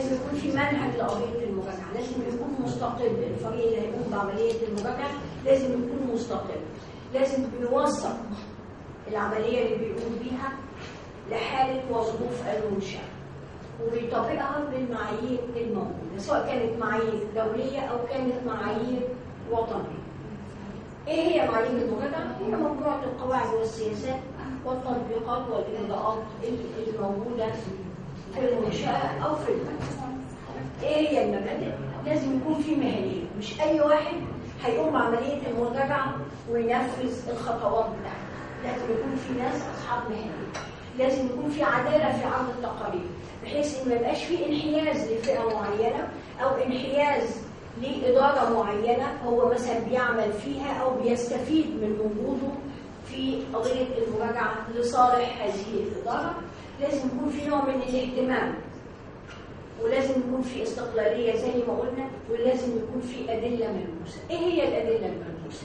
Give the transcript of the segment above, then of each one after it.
لازم يكون في منهج لقضيه المراجعه لازم يكون مستقل الفريق اللي هيقوم بعمليه المراجعه لازم يكون مستقل لازم يوثق العمليه اللي بيقوم بيها لحاله وظروف المنشاه وبيطبقها بالمعايير الموجوده سواء كانت معايير دوليه او كانت معايير وطنيه ايه هي معايير المراجعه هي مجموعه القواعد والسياسات والتطبيقات والاجراءات الموجوده في المنشاه او في المكتب ايه هي المبادئ لازم يكون في مهنيه مش اي واحد هيقوم بعمليه المراجعه وينفذ الخطوات بتاعته لازم يكون في ناس اصحاب مهنيه لازم يكون في عداله في عرض التقارير بحيث ان ما يبقاش في انحياز لفئه معينه او انحياز لاداره معينه هو مثلا بيعمل فيها او بيستفيد من وجوده في قضيه المراجعه لصالح هذه الاداره لازم يكون في نوع من الاهتمام ولازم يكون في استقلاليه زي ما قلنا ولازم يكون في ادله ملموسه ايه هي الادله الملموسه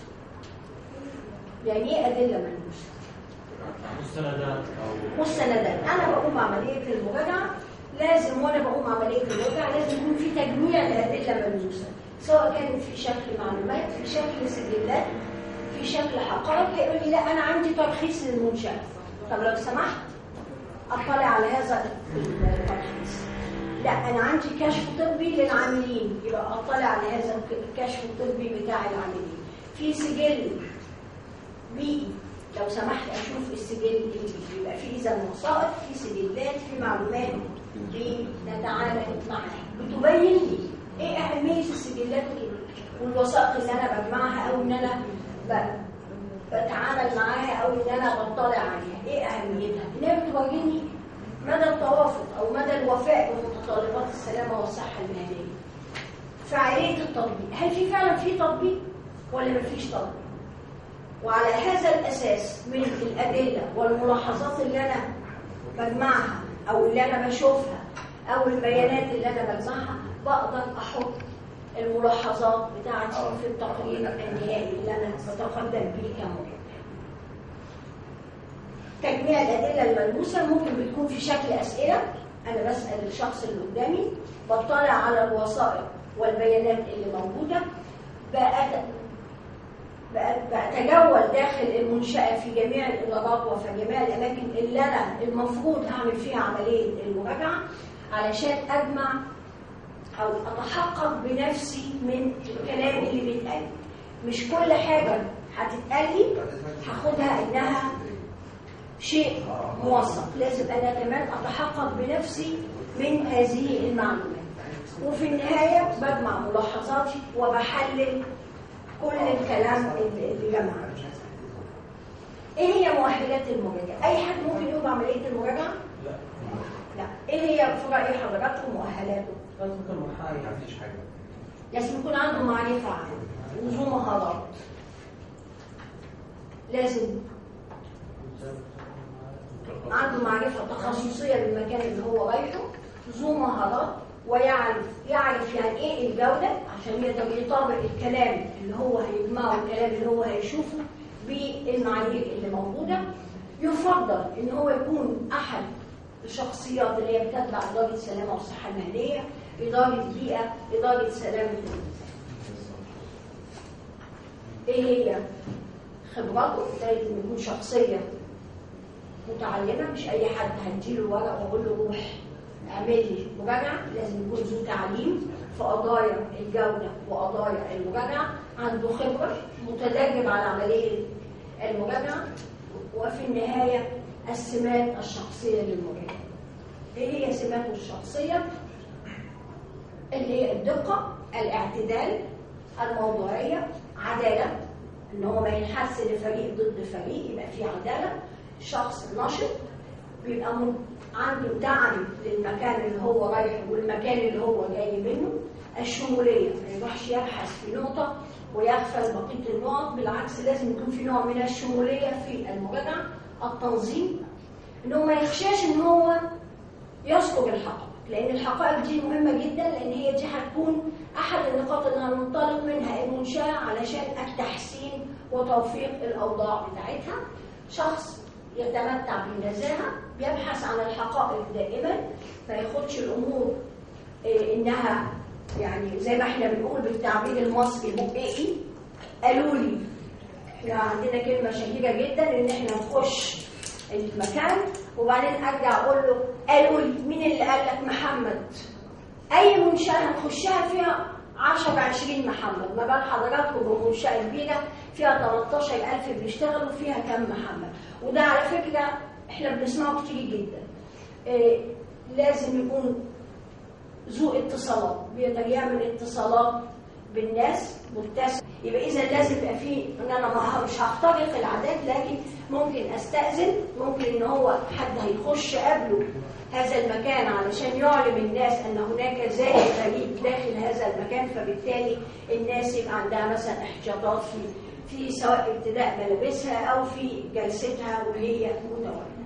يعني ايه ادله ملموسه مستندات او مستندات انا بقوم بعمليه المراجعه لازم وانا بقوم عمليه المراجعه لازم يكون في تجميع لادله ملموسه سواء كانت في شكل معلومات في شكل سجلات في شكل حقائق هيقول لي لا انا عندي ترخيص للمنشاه طب لو سمحت اطلع على هذا الترخيص لا انا عندي كشف طبي للعاملين يبقى اطلع على هذا الكشف الطبي بتاع العاملين في سجل بيئي لو سمحت اشوف السجل اللي بيبقى فيه اذا وثائق في سجلات في معلومات بنتعامل معها بتبين لي ايه اهميه السجلات والوثائق اللي انا بجمعها او ان انا ب- بتعامل معاها او ان انا بطلع عليها ايه اهميتها انها بتوريني مدى التوافق او مدى الوفاء بمتطلبات السلامه والصحه المهنيه فعاليه التطبيق هل في فعلا في تطبيق ولا مفيش تطبيق وعلى هذا الأساس من الأدلة والملاحظات اللي أنا بجمعها أو اللي أنا بشوفها أو البيانات اللي أنا بجمعها بقدر أحط الملاحظات بتاعتي في التقرير النهائي اللي أنا بتقدم بيه كمراجع. تجميع الأدلة الملموسة ممكن بتكون في شكل أسئلة أنا بسأل الشخص اللي قدامي بطلع على الوثائق والبيانات اللي موجودة بقى بتجول داخل المنشأة في جميع الإدارات وفي جميع الأماكن اللي أنا المفروض هعمل فيها عملية المراجعة علشان أجمع أو أتحقق بنفسي من الكلام اللي بيتقال مش كل حاجة هتتقال لي هاخدها إنها شيء موثق لازم أنا كمان أتحقق بنفسي من هذه المعلومات وفي النهاية بجمع ملاحظاتي وبحلل كل الكلام اللي اللي جمعه ايه هي مؤهلات المراجعه اي حد ممكن يقوم بعمليه المراجعه لا لا ايه هي في راي حضراتكم مؤهلاته لازم تكون محايد مفيش حاجه لازم يكون عنده معرفه عنه وذو مهارات لازم عنده معرفه تخصصيه بالمكان اللي هو رايحه ذو مهارات ويعرف يعرف يعني ايه الجوده عشان يقدر يطابق الكلام اللي هو هيجمعه الكلام اللي هو هيشوفه بالمعايير اللي موجوده يفضل ان هو يكون احد الشخصيات اللي هي بتتبع اداره السلامه والصحه المهنيه اداره بيئه اداره سلامه الانسان ايه هي خبراته لازم يكون شخصيه متعلمه مش اي حد هديله ورق واقول له روح اعمل لي مراجعه لازم يكون ذو تعليم في قضايا الجوده وقضايا المراجعه عنده خبره متدرب على عمليه المراجعه وفي النهايه السمات الشخصيه للمراجع ايه هي سماته الشخصيه اللي هي الدقه الاعتدال الموضوعيه عداله ان هو ما ينحس لفريق ضد فريق يبقى في عداله شخص نشط بيبقى م- عنده دعم للمكان اللي هو رايحه والمكان اللي هو جاي منه الشموليه ما يروحش يبحث في نقطه ويغفل بقيه النقط بالعكس لازم يكون في نوع من الشموليه في المراجعه التنظيم ان هو ما يخشاش ان هو يذكر الحقائق لان الحقائق دي مهمه جدا لان هي دي هتكون احد النقاط اللي هننطلق منها المنشاه علشان التحسين وتوفيق الاوضاع بتاعتها شخص يتمتع بالنزاهه بيبحث عن الحقائق دائما ما ياخدش الامور إيه، انها يعني زي ما احنا بنقول بالتعبير المصري بقئي قالوا لي احنا عندنا كلمه شهيره جدا ان احنا نخش المكان وبعدين ارجع اقول له قالوا لي مين اللي قال لك محمد اي منشاه هنخشها فيها 10 20 محمد ما بال حضراتكم بمنشاه كبيره فيها 13000 بيشتغلوا فيها كام محمد وده على فكره احنا بنسمعه كتير جدا إيه لازم يكون ذو اتصالات بيقدر يعمل اتصالات بالناس متسع يبقى اذا لازم يبقى في ان انا ما مش هخترق العادات لكن ممكن استاذن ممكن ان هو حد هيخش قبله هذا المكان علشان يعلم الناس ان هناك زائر غريب داخل هذا المكان فبالتالي الناس يبقى عندها مثلا احتياطات في في سواء ابتداء ملابسها او في جلستها وهي متواجده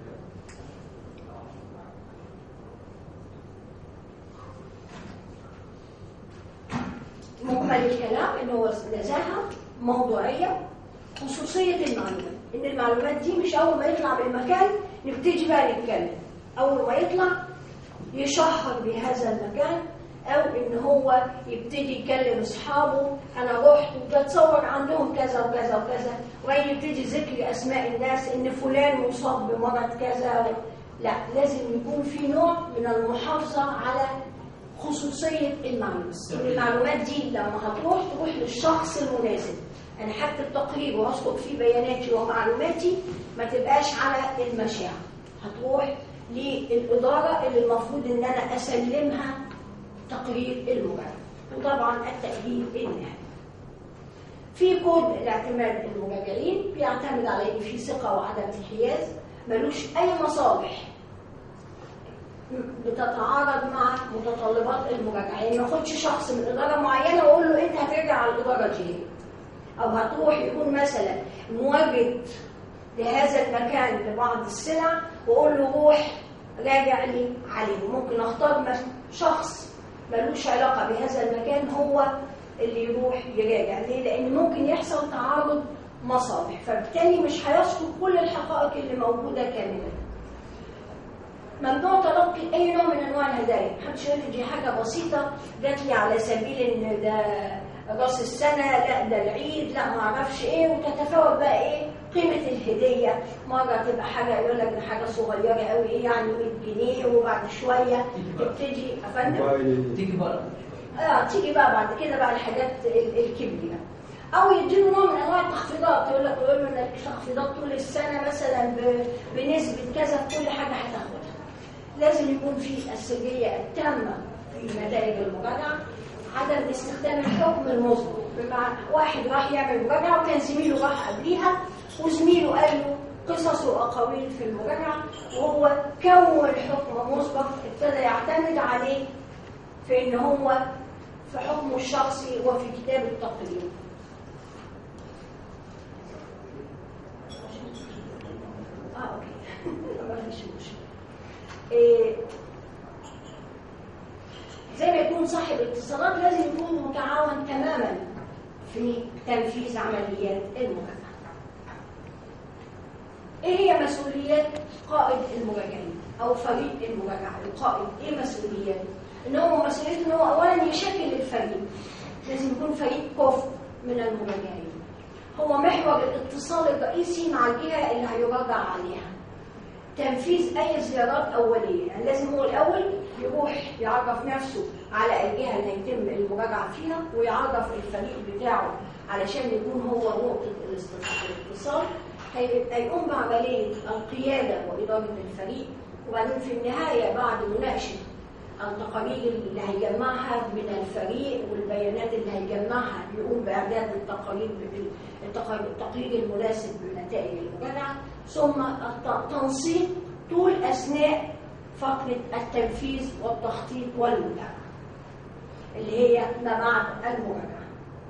مجمل الكلام ان هو نزاهه موضوعيه خصوصيه المعلومات ان المعلومات دي مش اول ما يطلع من المكان نبتدي بقى نتكلم اول ما يطلع يشهر بهذا المكان او ان هو يبتدي يكلم اصحابه انا رحت وبتصور عندهم كذا وكذا وكذا وبعدين يبتدي ذكر اسماء الناس ان فلان مصاب بمرض كذا لا لازم يكون في نوع من المحافظه على خصوصية المعلومات المعلومات دي لما هتروح تروح للشخص المناسب أنا هكتب تقرير وهسقط فيه بياناتي ومعلوماتي ما تبقاش على المشاع هتروح للإدارة اللي المفروض إن أنا أسلمها تقرير المراجعة وطبعا التأهيل النهائي في كود الاعتماد المراجعين بيعتمد على ان في ثقه وعدم انحياز ملوش اي مصالح بتتعارض مع متطلبات المراجعه يعني ما اخدش شخص من اداره معينه واقول له انت هترجع على الاداره دي او هتروح يكون مثلا مورد لهذا المكان لبعض السلع واقول له روح راجع لي عليه ممكن اختار مس- شخص ملوش علاقه بهذا المكان هو اللي يروح يراجع ليه لان ممكن يحصل تعارض مصالح فبالتالي مش هيذكر كل الحقائق اللي موجوده كامله ممنوع تلقي اي نوع من انواع الهدايا محدش يقول لي دي حاجه بسيطه جات لي على سبيل ان ده راس السنه لا ده العيد لا ما اعرفش ايه وتتفاوت بقى ايه قيمه الهديه مره تبقى حاجه يقول لك ده حاجه صغيره قوي ايه يعني 100 جنيه وبعد شويه تبتدي افندم تيجي بقى اه تيجي بقى بعد كده بقى الحاجات ال- الكبيره او يديله نوع من انواع التخفيضات يقول لك يقول له انك تخفيضات طول السنه مثلا ب- بنسبه كذا في كل حاجه هتاخدها لازم يكون في السجيه التامه في نتائج المراجعه عدم استخدام الحكم المسبق بمعنى واحد راح يعمل مراجعه وكان زميله راح قبليها وزميله قال له قصص واقاويل في المراجعه وهو كون حكم مسبق ابتدى يعتمد عليه في ان هو في حكمه الشخصي وفي كتاب التقرير اه اوكي ما فيش مشكله إيه زي ما يكون صاحب اتصالات لازم يكون متعاون تماما في تنفيذ عمليات المراجعه ايه هي مسؤوليات قائد المراجعين او فريق المراجعه القائد ايه مسؤولياته ان هو مسؤوليته ان هو اولا يشكل الفريق لازم يكون فريق كفء من المراجعين هو محور الاتصال الرئيسي مع الجهه اللي هيراجع عليها تنفيذ اي زيارات اوليه يعني لازم هو الاول يروح يعرف نفسه على الجهه اللي هيتم المراجعه فيها ويعرف الفريق بتاعه علشان يكون هو نقطه الاست- الاتصال هي- هيقوم بعمليه القياده واداره الفريق وبعدين في النهايه بعد مناقشه التقارير اللي هيجمعها من الفريق والبيانات اللي هيجمعها يقوم باعداد التقارير بال- التقارير- التقرير المناسب لنتائج المراجعه ثم الت- تنسيق طول اثناء فتره التنفيذ والتخطيط والمتابعه اللي هي ما بعد المراجعه.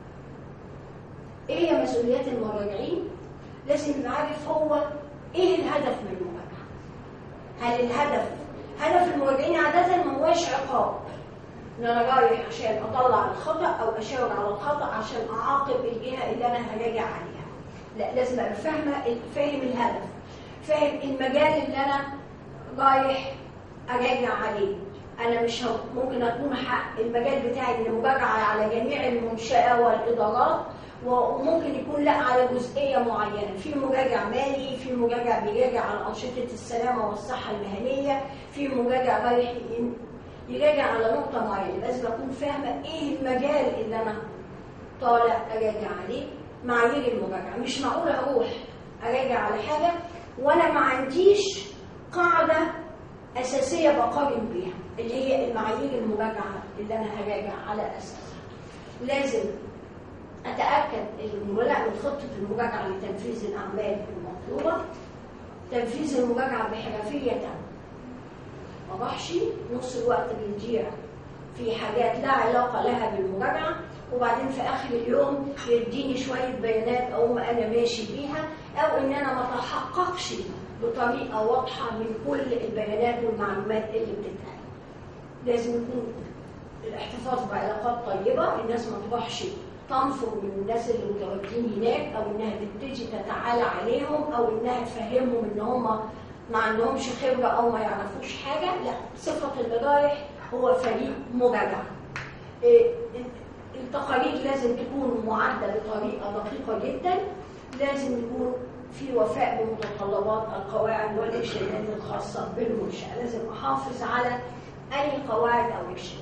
ايه هي مسؤوليات المراجعين؟ لازم يبقى عارف هو ايه الهدف من المراجعه. هل الهدف هدف المراجعين عاده ما هوش عقاب ان انا رايح عشان اطلع الخطا او اشاور على الخطا عشان اعاقب الجهه اللي انا هراجع عليها لا لازم ابقى فاهمه فاهم الهدف فاهم المجال اللي انا رايح اراجع عليه انا مش هو- ممكن اكون حق المجال بتاعي ان مراجعه على جميع المنشاه والادارات وممكن يكون لا على جزئيه معينه في مراجع مالي في مراجع بيراجع على انشطه السلامه والصحه المهنيه في مراجع رايح ي- يراجع على نقطه معينه لازم اكون فاهمه ايه المجال اللي انا طالع اراجع عليه معايير المراجعه مش معقول اروح اراجع على حاجه وانا ما عنديش قاعده اساسيه بقارن بيها اللي هي المعايير المراجعه اللي انا هراجع على اساسها لازم اتاكد المراجعه من خطه المراجعه لتنفيذ الاعمال المطلوبه تنفيذ المراجعه بحرفيه تامه ما اروحش نص الوقت بيضيع في حاجات لا علاقه لها بالمراجعه وبعدين في اخر اليوم يديني شويه بيانات او ما انا ماشي بيها او ان انا ما اتحققش بطريقه واضحه من كل البيانات والمعلومات اللي بتتقال لازم يكون الاحتفاظ بعلاقات طيبه الناس ما تروحش تنفر من الناس اللي متواجدين هناك او انها تبتدي تتعالى عليهم او انها تفهمهم ان هم ما عندهمش خبره او ما يعرفوش حاجه لا صفه اللي رايح هو فريق مراجعه إيه، التقارير لازم تكون معدة بطريقة دقيقة جدا لازم يكون في وفاء بمتطلبات القواعد والإرشادات الخاصة بالمنشأة لازم أحافظ على أي قواعد أو إرشادات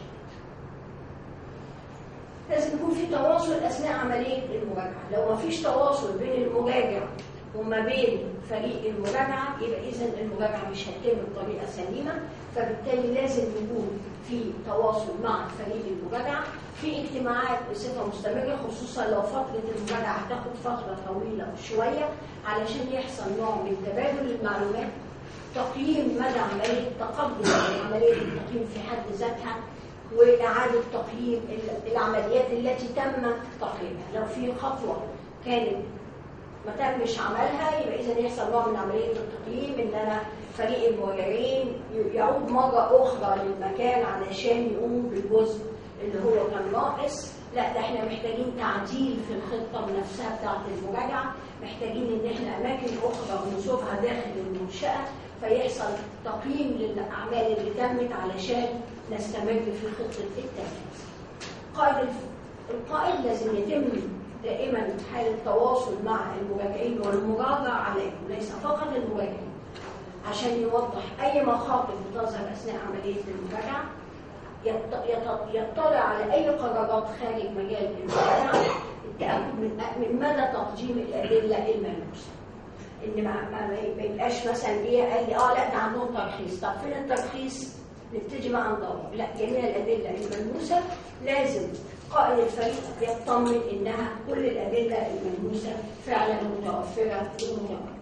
لازم يكون في تواصل أثناء عملية المراجعة لو ما فيش تواصل بين المراجع وما بين فريق المراجعة يبقى إذا المراجعة مش هتتم بطريقة سليمة فبالتالي لازم يكون في تواصل مع فريق المراجعة في اجتماعات بصفة مستمرة خصوصا لو فترة المراجعة هتاخد فترة طويلة شوية علشان يحصل نوع من تبادل المعلومات تقييم مدى عملية تقدم عملية التقييم في حد ذاتها وإعادة تقييم ال- العمليات التي تم تقييمها لو في خطوة كانت ما تمش عملها يبقى اذا يحصل نوع من عمليه التقييم ان انا فريق المراجعين يعود مره اخرى للمكان علشان يقوم بالجزء اللي هو كان ناقص لا ده احنا محتاجين تعديل في الخطه نفسها بتاعه المراجعه محتاجين ان احنا اماكن اخرى نشوفها داخل المنشاه فيحصل تقييم للاعمال اللي تمت علشان نستمر في خطه التنفيذ قائد الف- القائد لازم يتم دائما حالة تواصل مع المراجعين والمراجعة عليهم ليس فقط المراجعين عشان يوضح أي مخاطر بتظهر أثناء عملية المراجعة يط- يط- يطلع على أي قرارات خارج مجال المراجعة التأكد من من مدى تقديم الأدلة الملموسة ان ما ما ما يبقاش مثلا ايه قال لي اه لا ده عندهم ترخيص طب فين الترخيص نبتدي بقى ندور لا جميع الادله الملموسه لازم قائد الفريق يطمن انها كل الادله الملموسه فعلا متوفره ومتواجده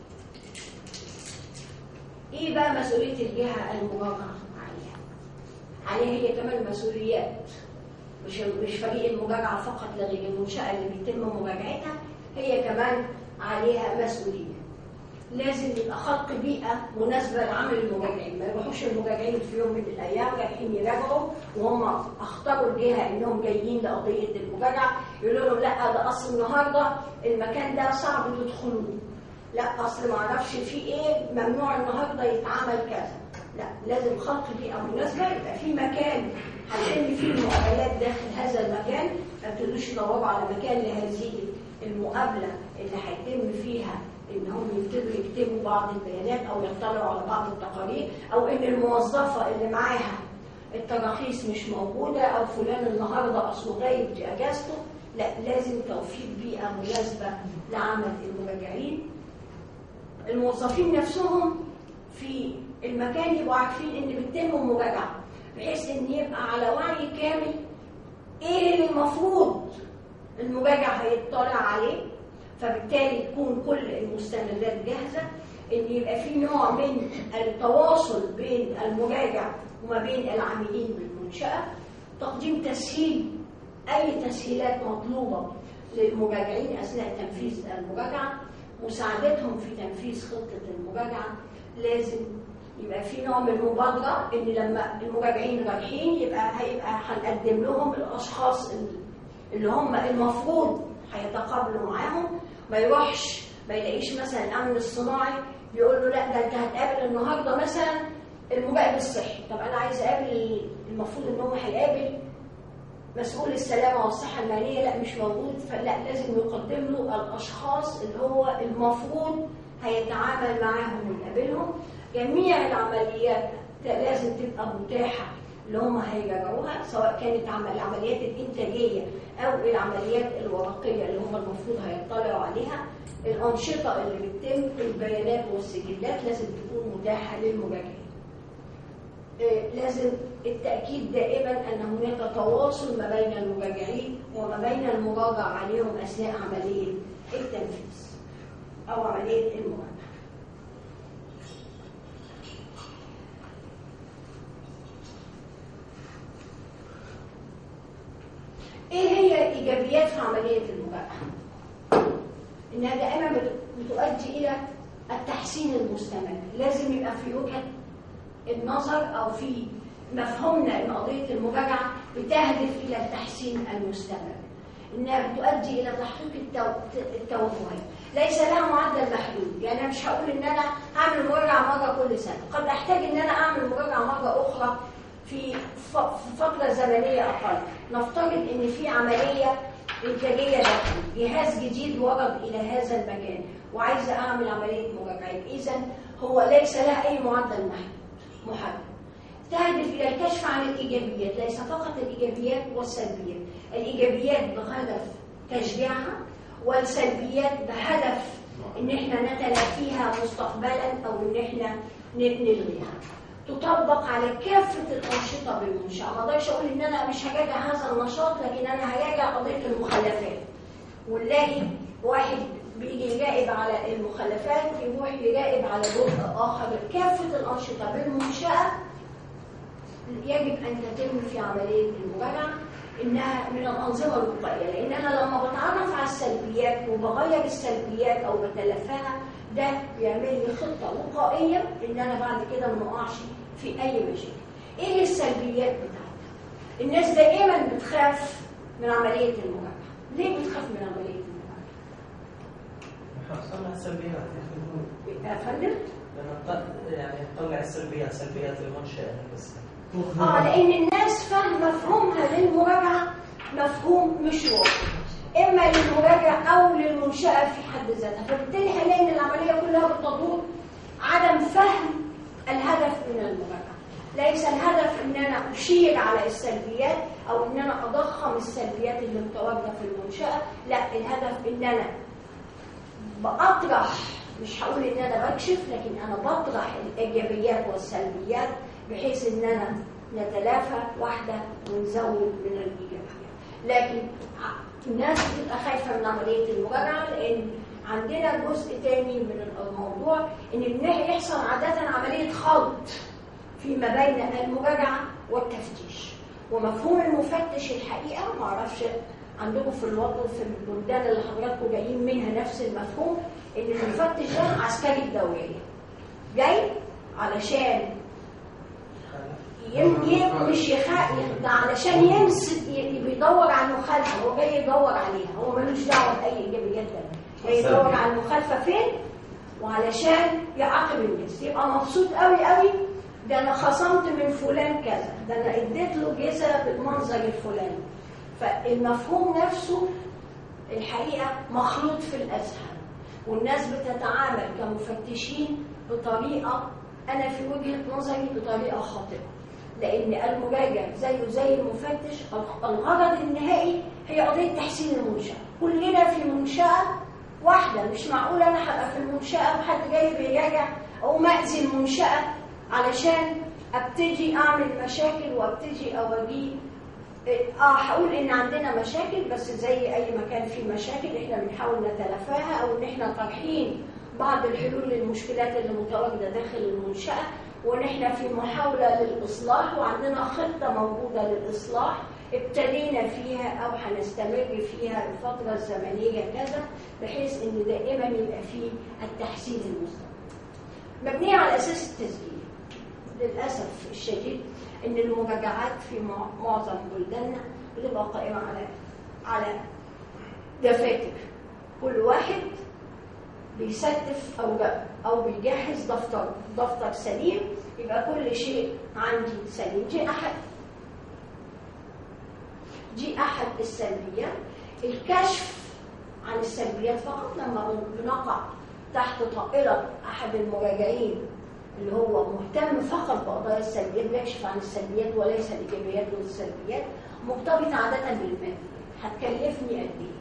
ايه بقى مسؤوليه الجهه المراجعه عليها عليها هي كمان مسؤوليات مش مش فريق المراجعه فقط لغير المنشاه اللي بيتم مراجعتها هي كمان عليها مسؤوليه لازم يبقى خلق بيئه مناسبه لعمل المراجعين ما يروحوش المراجعين في يوم من الايام رايحين يراجعوا وهم اختاروا الجهه انهم جايين لقضيه المراجعه يقولوا لهم لا ده اصل النهارده المكان ده صعب تدخلوه لا اصل ما اعرفش في ايه ممنوع النهارده يتعمل كذا لا لازم خلق بيئه مناسبه يبقى في مكان هيتم فيه المقابلات داخل هذا المكان ما تبتدوش تدوروا على مكان لهذه المقابله اللي هيتم فيها ان هم يبتدوا يكتبوا بعض البيانات او يطلعوا على بعض التقارير او ان الموظفه اللي معاها التراخيص مش موجوده او فلان النهارده اصله غايب دي اجازته لا لازم توفير بيئه مناسبه لعمل المراجعين الموظفين نفسهم في المكان يبقوا عارفين ان بتتم مراجعه بحيث ان يبقى على وعي كامل ايه اللي المفروض المراجع هيطلع عليه فبالتالي تكون كل المستندات جاهزه ان يبقى في نوع من التواصل بين المراجع وما بين العاملين بالمنشاه تقديم تسهيل اي تسهيلات مطلوبه للمراجعين اثناء تنفيذ المراجعه مساعدتهم في تنفيذ خطه المراجعه لازم يبقى في نوع من المبادره ان لما المراجعين رايحين يبقى هيبقى هنقدم لهم الاشخاص اللي هم المفروض هيتقابلوا معاهم ما يروحش ما يلاقيش مثلا الامن الصناعي يقول له لا ده انت هتقابل النهارده مثلا المراقب الصحي طب انا عايز اقابل المفروض ان هو هيقابل مسؤول السلامه والصحه الماليه لا مش موجود فلا لازم يقدم له الاشخاص اللي هو المفروض هيتعامل معاهم ويقابلهم جميع العمليات لازم تبقى متاحه اللي هم هيراجعوها سواء كانت عمل العمليات الانتاجيه او العمليات الورقيه اللي هم المفروض هيطلعوا عليها الانشطه اللي بتتم البيانات والسجلات لازم تكون متاحه للمراجعين آه، لازم التأكيد دائما أن هناك تواصل ما بين المراجعين وما بين المراجع عليهم أثناء عملية التنفيذ أو عملية المراجعة إيه هي الإيجابيات في عملية المراجعة؟ إنها دائما بت- بتؤدي إلى التحسين المستمر لازم يبقى في وجهة النظر او في مفهومنا ان قضيه المراجعه بتهدف الى التحسين المستمر انها بتؤدي الى تحقيق التو- التوجهات ليس لها معدل محدود يعني انا مش هقول ان انا اعمل مراجعه مره كل سنه قد احتاج ان انا اعمل مراجعه مره اخرى في ف- في فتره زمنيه اقل نفترض ان في عمليه انتاجيه داخلي جهاز جديد ورد الى هذا المكان وعايزه اعمل عمليه مراجعات اذا هو ليس لها اي معدل محدود محدد تهدف الى الكشف عن الايجابيات ليس فقط الايجابيات والسلبيات الايجابيات بهدف تشجيعها والسلبيات بهدف ان احنا نتلافيها مستقبلا او ان احنا ن- نلغيها تطبق على كافة الأنشطة بالمنشأة ما اقدرش أقول إن أنا مش هراجع هذا النشاط لكن أنا هراجع قضية المخلفات ونلاقي واحد بيجي يراقب على المخلفات يروح يراقب على جزء آخر كافة الأنشطة بالمنشأة يجب أن تتم في عملية المراجعة إنها من الأنظمة الوقائية لأن أنا لما بتعرف على السلبيات وبغير السلبيات أو بتلافاها ده بيعمل لي خطة وقائية إن أنا بعد كده ما أقعش في أي مشاكل. إيه السلبيات بتاعتها؟ الناس دائما بتخاف من عملية المراجعة. ليه بتخاف من عملية المراجعة؟ صنع السلبيات يا يا فندم؟ لما ط- يعني تطلع السلبيات سلبيات المنشأة بس اه لان الناس فاهم مفهومها للمراجعه مفهوم مش واضح اما للمراجع او للمنشاه في حد ذاتها فبالتالي هنلاقي ان العمليه كلها بتدور عدم فهم الهدف من المراجعه ليس الهدف ان انا اشير على السلبيات او ان انا اضخم السلبيات اللي متواجده في المنشاه لا الهدف ان انا بأطرح مش هقول ان انا بكشف لكن انا بطرح الايجابيات والسلبيات بحيث ان انا نتلافى واحده ونزود من الايجابيات لكن ع- الناس بتبقى خايفه من عمليه المراجعه لان عندنا جزء تاني من الموضوع ان بنح- يحصل عاده عمليه خلط فيما بين المراجعه والتفتيش ومفهوم المفتش الحقيقه ما اعرفش عندكم في الوطن في البلدان اللي حضراتكم جايين منها نفس المفهوم ان المفتش ده عسكري الدوريه جاي علشان يم يم مش يخاف ده علشان يمسك ي- بيدور على المخالفه هو جاي يدور عليها هو ملوش دعوه باي ايجابيات تانية جاي يدور على المخالفه فين وعلشان يعاقب الناس يبقى مبسوط قوي قوي ده انا خصمت من فلان كذا ده انا اديت له جزء بالمنظر الفلاني فالمفهوم نفسه الحقيقه مخلوط في الاذهان والناس بتتعامل كمفتشين بطريقه انا في وجهه نظري بطريقه خاطئه لان المراجع زيه زي المفتش الغرض النهائي هي قضيه تحسين المنشاه كلنا في منشاه واحده مش معقول انا هبقى في المنشاه وحد جاي بيراجع او مأذي المنشاه علشان ابتدي اعمل مشاكل وابتدي اواجيه اه هقول ان عندنا مشاكل بس زي اي مكان فيه مشاكل احنا بنحاول نتلافاها او ان احنا طرحين بعض الحلول للمشكلات اللي متواجده داخل المنشاه وان احنا في محاوله للاصلاح وعندنا خطه موجوده للاصلاح ابتدينا فيها او هنستمر فيها الفتره الزمنيه كذا بحيث ان دائما يبقى فيه التحسين المستمر. مبنيه على اساس التسجيل. للاسف الشديد ان المراجعات في مع- معظم بلداننا بتبقى قائمه على على دفاتر كل واحد بيستف اوراق او بيجهز دفتر دفتر سليم يبقى كل شيء عندي سليم دي احد دي احد السلبيات الكشف عن السلبيات فقط لما بنقع تحت طائله احد المراجعين اللي هو مهتم فقط بقضايا السلبيات بيكشف عن السلبيات وليس الايجابيات والسلبيات مرتبطه عاده بالمال هتكلفني قد ايه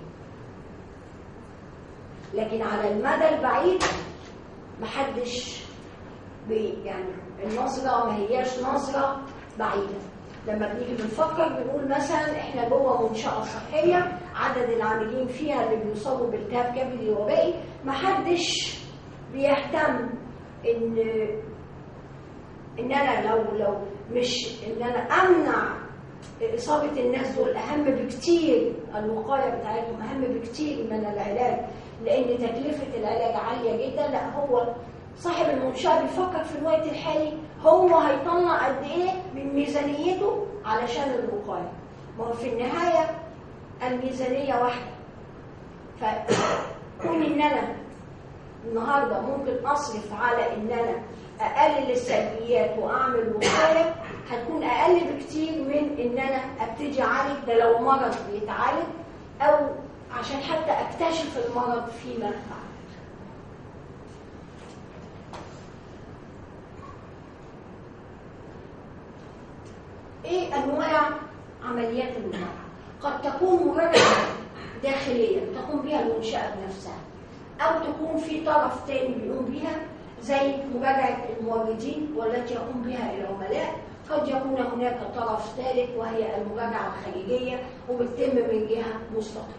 لكن على المدى البعيد محدش بي يعني النظرة ما هياش نظرة بعيدة لما بنيجي بنفكر بنقول مثلا احنا جوه منشأة صحية عدد العاملين فيها اللي بيصابوا بالتهاب كبدي وبائي محدش بيهتم ان ان انا لو لو مش ان انا امنع اصابه الناس دول اهم بكتير الوقايه بتاعتهم اهم بكتير من العلاج لان تكلفه العلاج عاليه جدا لا هو صاحب المنشاه بيفكر في الوقت الحالي هو هيطلع قد ايه من ميزانيته علشان الوقايه ما هو في النهايه الميزانيه واحده فكون ان انا النهارده ممكن اصرف على ان انا اقلل السلبيات واعمل وقايه هتكون اقل بكتير من ان انا ابتدي اعالج ده لو مرض بيتعالج او عشان حتى اكتشف المرض فيما بعد ايه انواع عمليات المراجعه قد تكون مراجعه داخليه تقوم بها المنشاه بنفسها او تكون في طرف تاني بيقوم بيها زي مراجعه الموردين والتي يقوم بها العملاء قد يكون هناك طرف ثالث وهي المراجعه الخارجيه وبتتم من جهه مستقله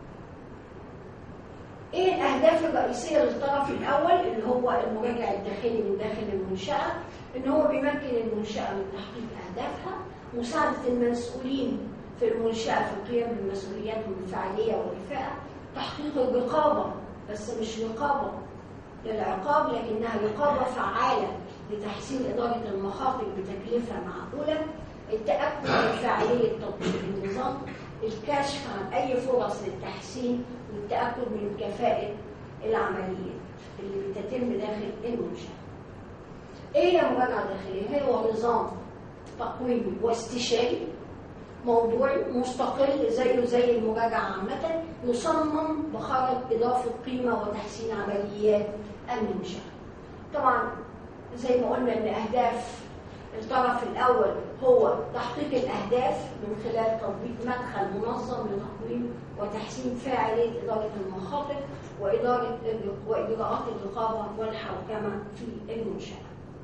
ايه الاهداف الرئيسيه للطرف الاول اللي هو المراجع الداخلي من داخل المنشاه ان هو بيمكن المنشاه من تحقيق اهدافها مساعده المسؤولين في المنشاه في القيام بالمسؤولياتهم الفعليه والكفاءه تحقيق الرقابه بس مش رقابه للعقاب لكنها رقابه فعاله لتحسين اداره المخاطر بتكلفه معقوله التاكد من فاعليه تطبيق النظام الكشف عن اي فرص للتحسين والتاكد من كفاءه العمليات اللي بتتم داخل المنشاه. ايه هي المراجعه الداخليه؟ هو نظام تقويمي واستشاري موضوعي مستقل زيه زي المراجعه عامه يصمم بغرض اضافه قيمه وتحسين عمليات المنشاه. طبعا زي ما قلنا ان اهداف الطرف الأول هو تحقيق الأهداف من خلال تطبيق مدخل منظم لتقويم وتحسين فاعلية إدارة المخاطر وإدارة وإجراءات الرقابة والحوكمة في المنشأة.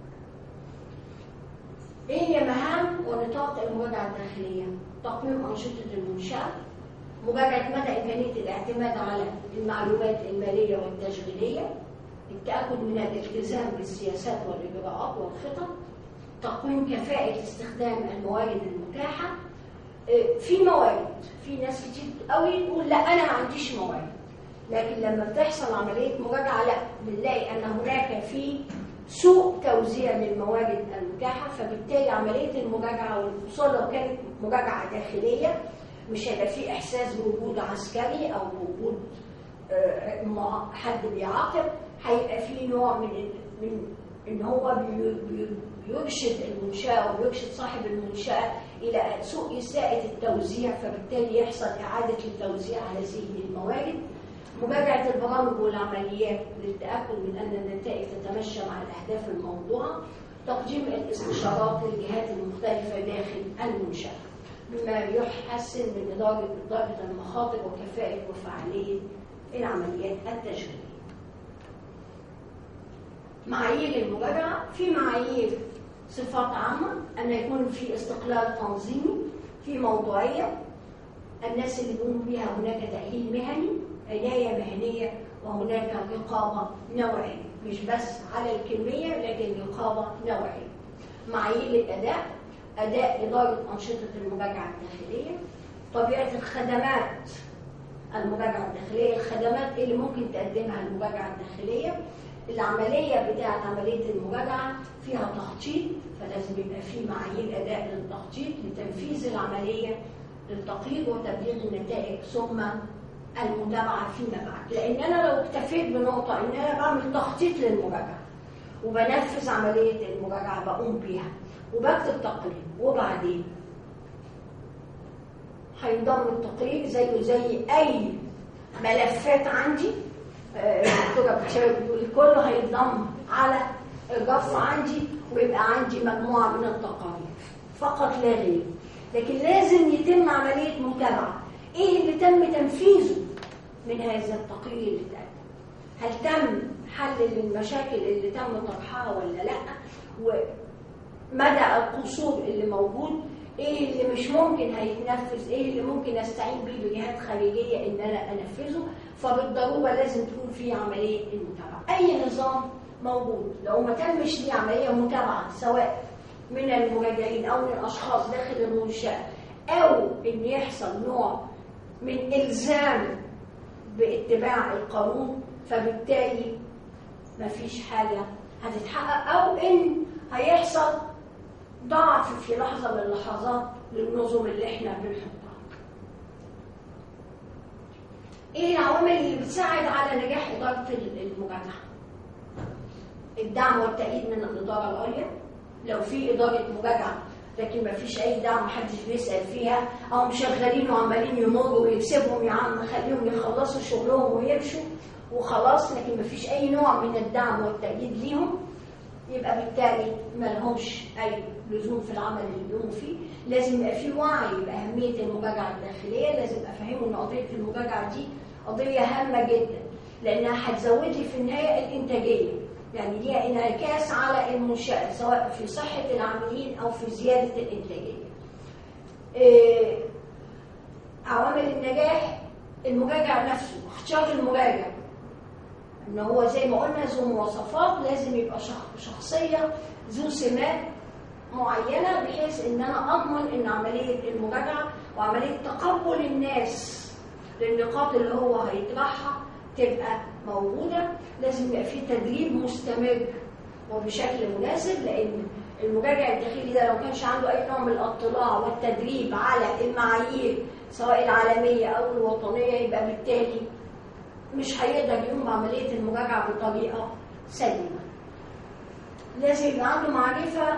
إيه هي مهام ونطاق المراجعة الداخلية؟ تقويم أنشطة المنشأة، مراجعة مدى إمكانية الاعتماد على المعلومات المالية والتشغيلية، التأكد من الالتزام بالسياسات والإجراءات والخطط، تقويم كفاءة استخدام الموارد المتاحة في موارد في ناس كتير قوي تقول لا أنا ما عنديش موارد لكن لما بتحصل عملية مراجعة لا بنلاقي أن هناك في سوء توزيع للموارد المتاحة فبالتالي عملية المراجعة خصوصا لو كانت مراجعة داخلية مش هيبقى في إحساس بوجود عسكري أو بوجود حد بيعاقب هيبقى في نوع من من ان هو بيرشد المنشاه وبيرشد صاحب المنشاه الى سوء اساءه التوزيع فبالتالي يحصل اعاده التوزيع هذه الموارد مراجعه البرامج والعمليات للتاكد من ان النتائج تتمشى مع الاهداف الموضوعه تقديم الاستشارات للجهات المختلفه داخل المنشاه بما يحسن من اداره اداره المخاطر وكفاءه وفعاليه العمليات التشغيليه معايير المراجعة في معايير صفات عامة أن يكون في استقلال تنظيمي في موضوعية الناس اللي بيقوموا بيها هناك تأهيل مهني عناية مهنية وهناك رقابة نوعية مش بس على الكمية لكن رقابة نوعية معايير الأداء أداء إدارة أنشطة المراجعة الداخلية طبيعة الخدمات المراجعة الداخلية الخدمات اللي ممكن تقدمها المراجعة الداخلية العملية بتاعة عملية المراجعة فيها تخطيط فلازم يبقى في معايير أداء للتخطيط لتنفيذ العملية للتقييد وتبليغ النتائج ثم المتابعه فيما بعد لان انا لو اكتفيت بنقطه ان انا بعمل تخطيط للمراجعه وبنفذ عمليه المراجعه بقوم بيها وبكتب تقرير وبعدين هينضم التقرير زيه زي اي ملفات عندي آه، الدكتوره بتشاور بتقول كله هيتضم على الرف عندي ويبقى عندي مجموعه من التقارير فقط لا غير لكن لازم يتم عمليه متابعه ايه اللي تم تنفيذه من هذا التقرير اللي اتقدم هل تم حل المشاكل اللي تم طرحها ولا لا ومدى القصور اللي موجود ايه اللي مش ممكن هيتنفذ ايه اللي ممكن استعين بيه بجهات خارجيه ان انا انفذه فبالضروره لازم تكون في عمليه المتابعه اي نظام موجود لو ما تمش ليه عمليه متابعه سواء من المراجعين او من الاشخاص داخل المنشاه او ان يحصل نوع من الزام باتباع القانون فبالتالي مفيش حاجه هتتحقق او ان هيحصل ضعف في لحظه من اللحظات للنظم اللي احنا بنحطها. ايه العوامل اللي بتساعد على نجاح اداره المراجعه؟ الدعم والتأييد من الاداره العليا لو في اداره مراجعه لكن ما فيش اي دعم محدش بيسال فيها او مشغلين وعمالين يمروا ويكسبهم يا عم خليهم يخلصوا شغلهم ويمشوا وخلاص لكن ما فيش اي نوع من الدعم والتأييد ليهم يبقى بالتالي ما لهمش اي لزوم في العمل اللي بيقوموا فيه لازم يبقى في وعي باهميه المراجعه الداخليه لازم افهمه ان قضيه المراجعه دي قضيه هامه جدا لانها هتزود لي في النهايه الانتاجيه يعني ليها انعكاس على المنشاه سواء في صحه العاملين او في زياده الانتاجيه إيه عوامل النجاح المراجع نفسه اختيار المراجع ان هو زي ما قلنا ذو مواصفات لازم يبقى شخصيه ذو سمات معينه بحيث ان انا اضمن ان عمليه المراجعه وعمليه تقبل الناس للنقاط اللي هو هيطرحها تبقى موجوده لازم يبقى في تدريب مستمر وبشكل مناسب لان المراجع الداخلي ده لو كانش عنده اي نوع من الاطلاع والتدريب على المعايير سواء العالميه او الوطنيه يبقى بالتالي مش هيقدر يقوم بعمليه المراجعه بطريقه سليمه. لازم يبقى عنده معرفه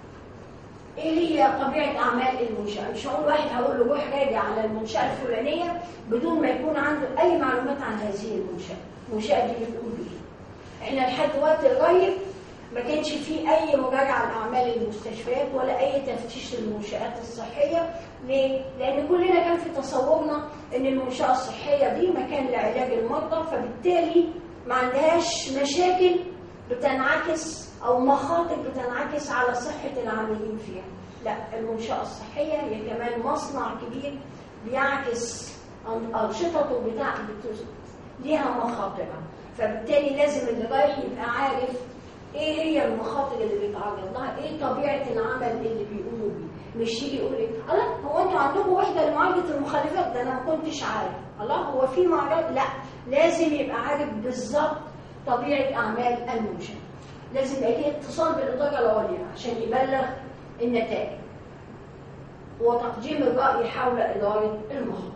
ايه هي طبيعه اعمال المنشاه، مش هقول واحد هقول له روح راجع على المنشاه الفلانيه بدون ما يكون عنده اي معلومات عن هذه المنشاه، المنشاه دي بتقول ايه؟ احنا لحد وقت قريب ما كانش في اي مراجعه لاعمال المستشفيات ولا اي تفتيش للمنشات الصحيه ليه؟ لان كلنا كان في تصورنا ان المنشاه الصحيه دي مكان لعلاج المرضى فبالتالي ما عندهاش مشاكل بتنعكس او مخاطر بتنعكس على صحه العاملين فيها لا المنشاه الصحيه هي كمان مصنع كبير بيعكس انشطته بتاع ليها مخاطرها فبالتالي لازم اللي رايح يبقى عارف ايه هي المخاطر اللي بيتعرض لها ايه طبيعه العمل اللي بيقوموا بيه مش يجي يقول لي الله هو انتوا عندكم وحده لمعالجه المخالفات ده انا ما كنتش عارف الله هو في معالجات لا لازم يبقى عارف بالظبط طبيعه اعمال المنشاه لازم يبقى ليه اتصال بالاداره العليا عشان يبلغ النتائج وتقديم الراي حول اداره المخاطر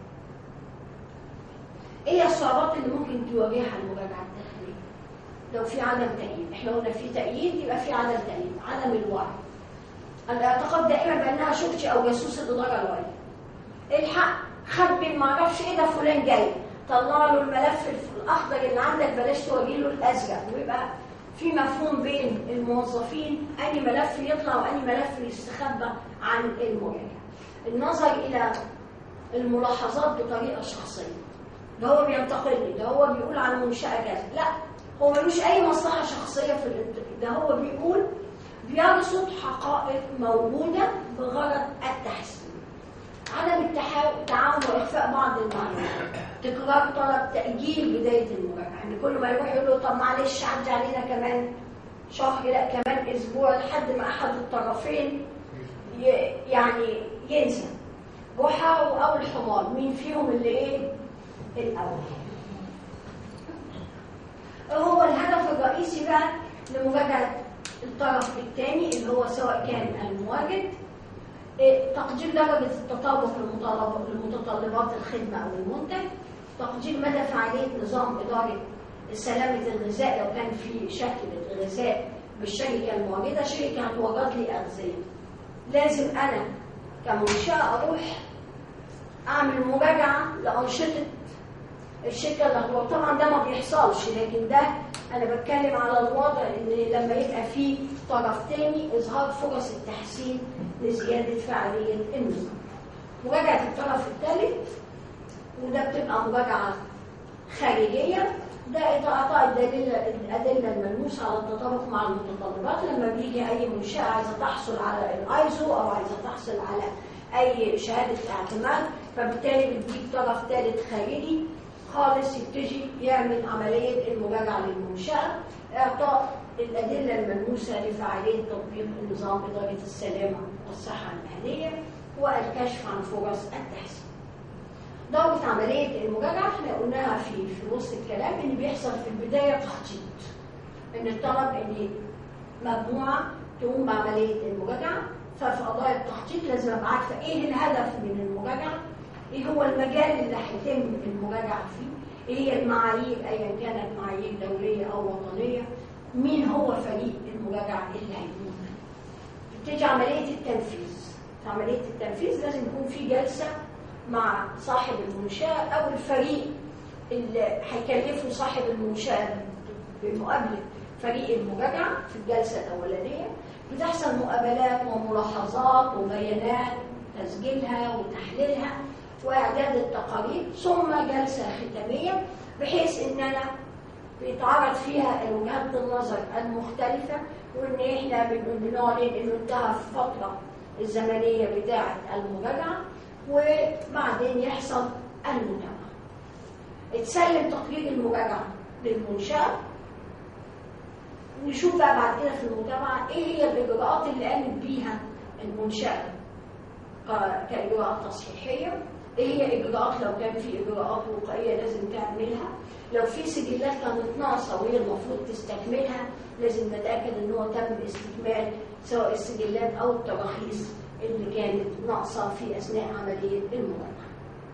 ايه الصعوبات اللي ممكن تواجهها المراجعه الداخليه لو في عدم تأييد احنا قلنا في تأييد يبقى في عدم تأييد عدم الوعي الاعتقاد دائما بانها شرطي او جاسوس الاداره العليا الحق خبي ما اعرفش ايه ده فلان جاي طلع له الملف الاخضر اللي عندك بلاش توري له الازرق ويبقى في مفهوم بين الموظفين اني ملف يطلع واني ملف يستخبى عن المراجع النظر الى الملاحظات بطريقه شخصيه ده هو بينتقد لي ده هو بيقول عن المنشاه كذا لا هو ملوش اي مصلحه شخصيه في الانتقاد ده هو بيقول بيرصد حقائق موجوده بغرض التحسين عدم التعاون واخفاء بعض المعلومات تكرار طلب تاجيل بدايه المراجعه يعني كل ما يروح يقول له طب معلش عدي علينا كمان شهر لا كمان اسبوع لحد ما احد الطرفين يعني ينسى جحا او الحمار مين فيهم اللي ايه الاول هو الهدف الرئيسي بقى لمراجعه الطرف الثاني اللي هو سواء كان المواجد تقدير درجة التطابق لمتطلبات الخدمة أو المنتج تقدير مدى فعاليه نظام اداره سلامه الغذاء لو كان في شكل الغذاء بالشركه الموجوده شركه هتوجد لي اغذيه لازم انا كمنشاه اروح اعمل مراجعه لانشطه الشركه اللي هتوجد طبعا ده ما بيحصلش لكن ده انا بتكلم على الوضع ان لما يبقى في طرف تاني اظهار فرص التحسين لزياده فعاليه النظام مراجعه الطرف الثالث وده بتبقى مراجعه خارجيه ده اعطاء الدليل الادله الملموسه على التطابق مع المتطلبات لما بيجي اي منشاه عايزه تحصل على الايزو او عايزه تحصل على اي شهاده اعتماد فبالتالي بتجيب طرف ثالث خارجي خالص يبتدي يعمل عمليه المراجعه للمنشاه اعطاء الادله الملموسه لفعاليه تطبيق نظام اداره السلامه والصحه المهنيه والكشف عن فرص التحسين. دورة عملية المراجعة احنا قلناها في في وسط الكلام ان بيحصل في البداية تخطيط. ان الطلب ان مجموعة تقوم بعملية المراجعة ففي قضايا التخطيط لازم ابقى عارفة ايه الهدف من المراجعة ايه هو المجال اللي هيتم المراجعة فيه ايه هي المعايير ايا كانت معايير دولية او وطنية مين هو فريق المراجعة اللي هيكون تبتدي عملية التنفيذ في عملية التنفيذ لازم يكون في جلسة مع صاحب المنشأة أو الفريق اللي هيكلفه صاحب المنشأة بمقابلة فريق المراجعة في الجلسة الأولانية بتحصل مقابلات وملاحظات وبيانات تسجيلها وتحليلها وإعداد التقارير ثم جلسة ختامية بحيث إن أنا بيتعرض فيها وجهات النظر المختلفة وإن إحنا بنعلن إنه انتهى في فترة الزمنية بتاعة المراجعة وبعدين يحصل المتابعة اتسلم تقرير المراجعة للمنشأة نشوف بقى بعد كده في المتابعة ايه هي الإجراءات اللي قامت بيها المنشأة كإجراءات تصحيحية ايه هي إجراءات لو كان في إجراءات وقائية لازم تعملها لو في سجلات كانت ناقصة وهي المفروض تستكملها لازم نتأكد ان هو تم استكمال سواء السجلات أو التراخيص اللي كانت ناقصة في أثناء عملية المراجعة.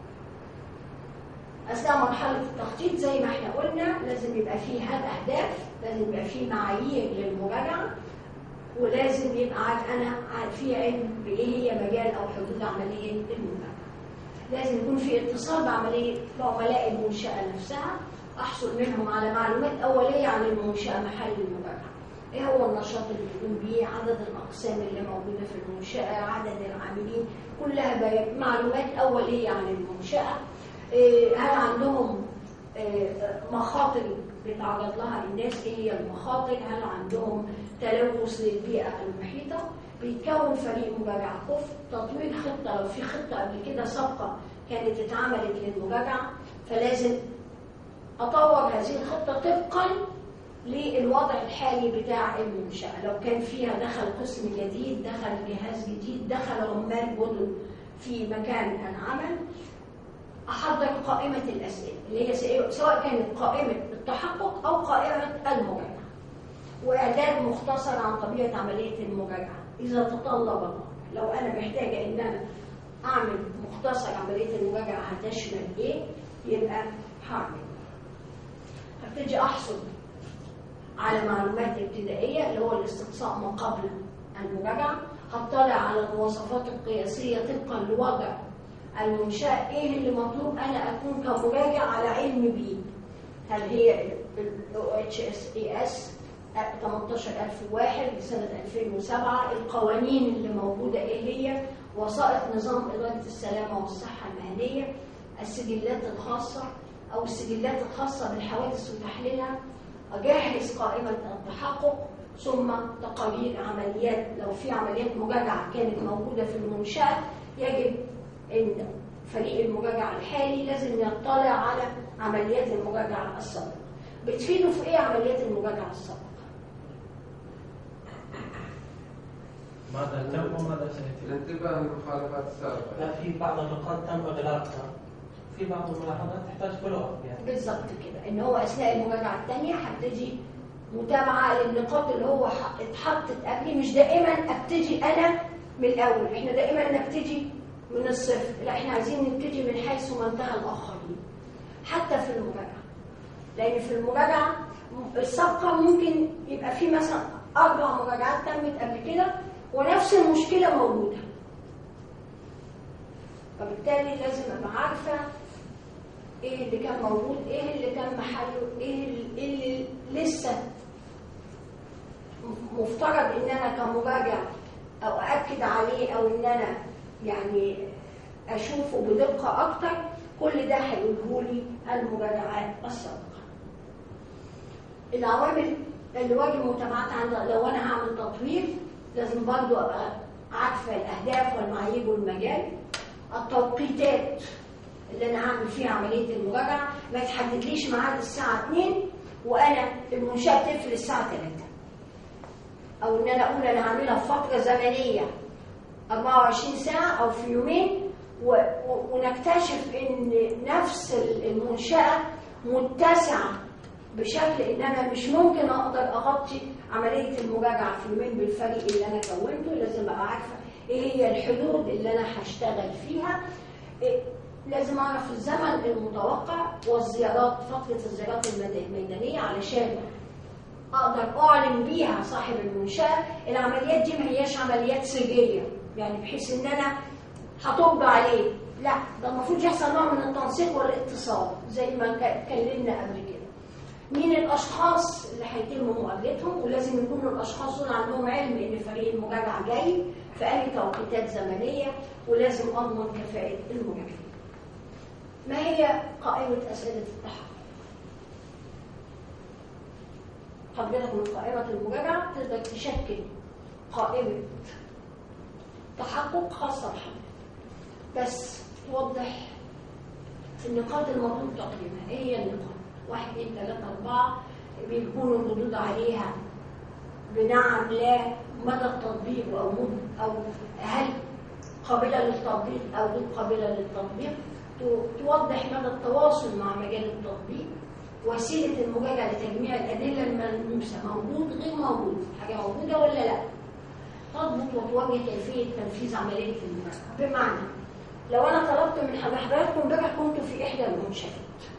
أثناء مرحلة التخطيط زي ما احنا قلنا لازم يبقى فيه أهداف، لازم يبقى فيه معايير للمراجعة ولازم يبقى عارف أنا في علم بإيه هي مجال أو حدود عملية المراجعة. لازم يكون في اتصال بعملية بعملاء المنشأة نفسها أحصل منهم على معلومات أولية عن المنشأة محل المراجعة. ايه هو النشاط اللي بيقوم بيه عدد الاقسام اللي موجوده في المنشاه عدد العاملين كلها معلومات اوليه عن المنشاه إيه هل عندهم إيه مخاطر بيتعرض لها الناس ايه هي المخاطر هل عندهم تلوث للبيئه المحيطه بيتكون فريق مراجعه كفء تطوير خطه لو في خطه قبل كده سابقه كانت اتعملت للمراجعه فلازم اطور هذه الخطه طبقا للوضع الحالي بتاع المنشأة لو كان فيها دخل قسم جديد دخل جهاز جديد دخل عمال جدد في مكان العمل أحضر قائمة الأسئلة اللي هي سواء كانت قائمة التحقق أو قائمة المراجعة وإعداد مختصر عن طبيعة عملية المراجعة إذا تطلب الله لو أنا محتاجة إن أنا أعمل مختصر عملية المراجعة هتشمل إيه يبقى هعمل هبتدي أحصل على معلومات ابتدائية اللي هو الاستقصاء ما قبل المراجعة هطلع على المواصفات القياسية طبقا لوضع المنشأة ايه اللي مطلوب انا اكون كمراجع على علم بيه هل هي ال OHSAS 18001 لسنة 2007 القوانين اللي موجودة ايه هي وسائط نظام إدارة السلامة والصحة المهنية السجلات الخاصة أو السجلات الخاصة بالحوادث وتحليلها أجهز قائمة التحقق ثم تقارير عمليات لو في عمليات مراجعة كانت موجودة في المنشأة يجب أن فريق المراجعة الحالي لازم يطلع على عمليات المراجعة السابقة بتفيدوا في إيه عمليات المراجعة السابقة؟ ماذا تم وماذا سيتم؟ الانتباه للمخالفات السابقة لا في بعض النقاط تم اغلاقها في بعض الملاحظات تحتاج فولو اب يعني بالظبط كده ان هو اثناء المراجعه الثانيه هبتدي متابعه للنقاط اللي هو ح- اتحطت قبلي مش دائما ابتدي انا من الاول احنا دائما نبتدي من الصفر لا احنا عايزين نبتدي من حيث ما انتهى الاخرين حتى في المراجعه لان في المراجعه السابقه ممكن يبقى في مثلا اربع مراجعات تمت قبل كده ونفس المشكله موجوده فبالتالي لازم ابقى عارفه ايه اللي كان موجود ايه اللي كان محله ايه اللي, إيه اللي لسه مفترض ان انا كمراجع او اكد عليه او ان انا يعني اشوفه بدقه اكتر كل ده هيقوله لي المراجعات السابقه العوامل اللي واجب متابعتها عند لو انا هعمل تطوير لازم برضو ابقى عارفه الاهداف والمعايير والمجال التوقيتات اللي انا هعمل فيها عمليه المراجعه ما تحددليش ميعاد الساعه 2 وانا المنشاه تقفل الساعه 3 او ان انا اقول انا هعملها في فتره زمنيه 24 ساعه او في يومين و... و... ونكتشف ان نفس المنشاه متسعه بشكل ان انا مش ممكن اقدر اغطي عمليه المراجعه في يومين بالفريق اللي انا كونته لازم ابقى عارفه ايه هي الحدود اللي انا هشتغل فيها إيه لازم اعرف الزمن المتوقع والزيارات فتره الزيارات الميدانيه علشان اقدر اعلن بيها صاحب المنشاه العمليات دي ما هياش عمليات سريه يعني بحيث ان انا هطب عليه لا ده المفروض يحصل نوع من التنسيق والاتصال زي ما اتكلمنا قبل كده مين الاشخاص اللي هيتم مقابلتهم ولازم يكونوا الاشخاص دول عندهم علم ان فريق المراجعه جاي في اي توقيتات زمنيه ولازم اضمن كفاءه المراجعين ما هي قائمه اسئله التحقق حضرتك من قائمه المراجعه تقدر تشكل قائمه تحقق خاصه بحضرتك بس توضح النقاط المطلوب تقييمها ايه هي النقاط واحد اثنين ثلاثة أربعة بيكونوا الردود عليها بنعم لا مدى التطبيق أو مد أو هل قابلة للتطبيق أو غير قابلة للتطبيق توضح مدى التواصل مع مجال التطبيق وسيلة المراجعة لتجميع الأدلة الملموسة موجود غير موجود حاجة موجودة ولا لا تضبط وتوجه كيفية تنفيذ عملية المراجعة بمعنى لو أنا طلبت من حضراتكم امبارح كنتوا في إحدى المنشآت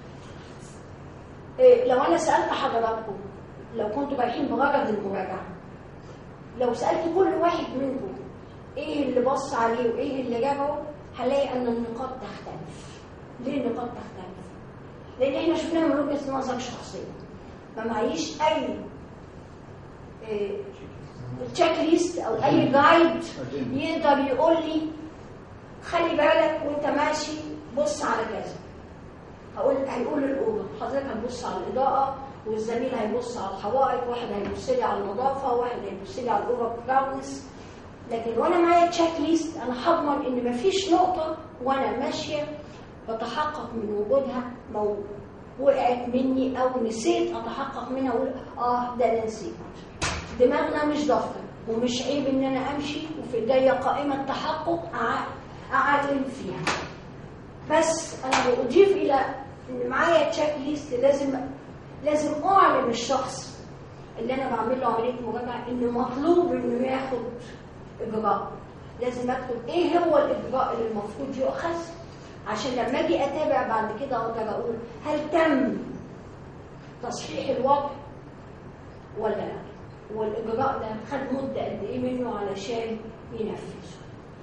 إيه لو انا سالت حضراتكم لو كنتوا رايحين بغرض المراجعه لو سالت كل واحد منكم ايه اللي بص عليه وايه اللي جابه هلاقي ان النقاط تختلف ليه النقاط تختلف لان احنا شفناها من وجهه نظر شخصيه ما معيش اي إيه تشيك ليست او اي جايد يقدر يقول لي خلي بالك وانت ماشي بص على كذا هقول هيقول الاوضه حضرتك هتبص على الاضاءه والزميل هيبص على الحوائط واحد هيبص لي على النظافه واحد هيبص لي على الاوفر كراودنس لكن وانا معايا تشيك ليست انا هضمن ان مفيش نقطه وانا ماشيه بتحقق من وجودها مو وقعت مني او نسيت اتحقق منها اقول اه ده انا نسيت دماغنا مش دفتر ومش عيب ان انا امشي وفي ايديا قائمه تحقق اعلم فيها بس انا بضيف الى ان معايا تشيك ليست لازم لازم اعلم الشخص اللي انا بعمل له عمليه مراجعه انه مطلوب انه ياخد اجراء لازم اكتب ايه هو الاجراء اللي المفروض يؤخذ عشان لما اجي اتابع بعد كده اقدر اقول هل تم تصحيح الوضع ولا لا والاجراء ده خد مده قد ايه منه علشان ينفذه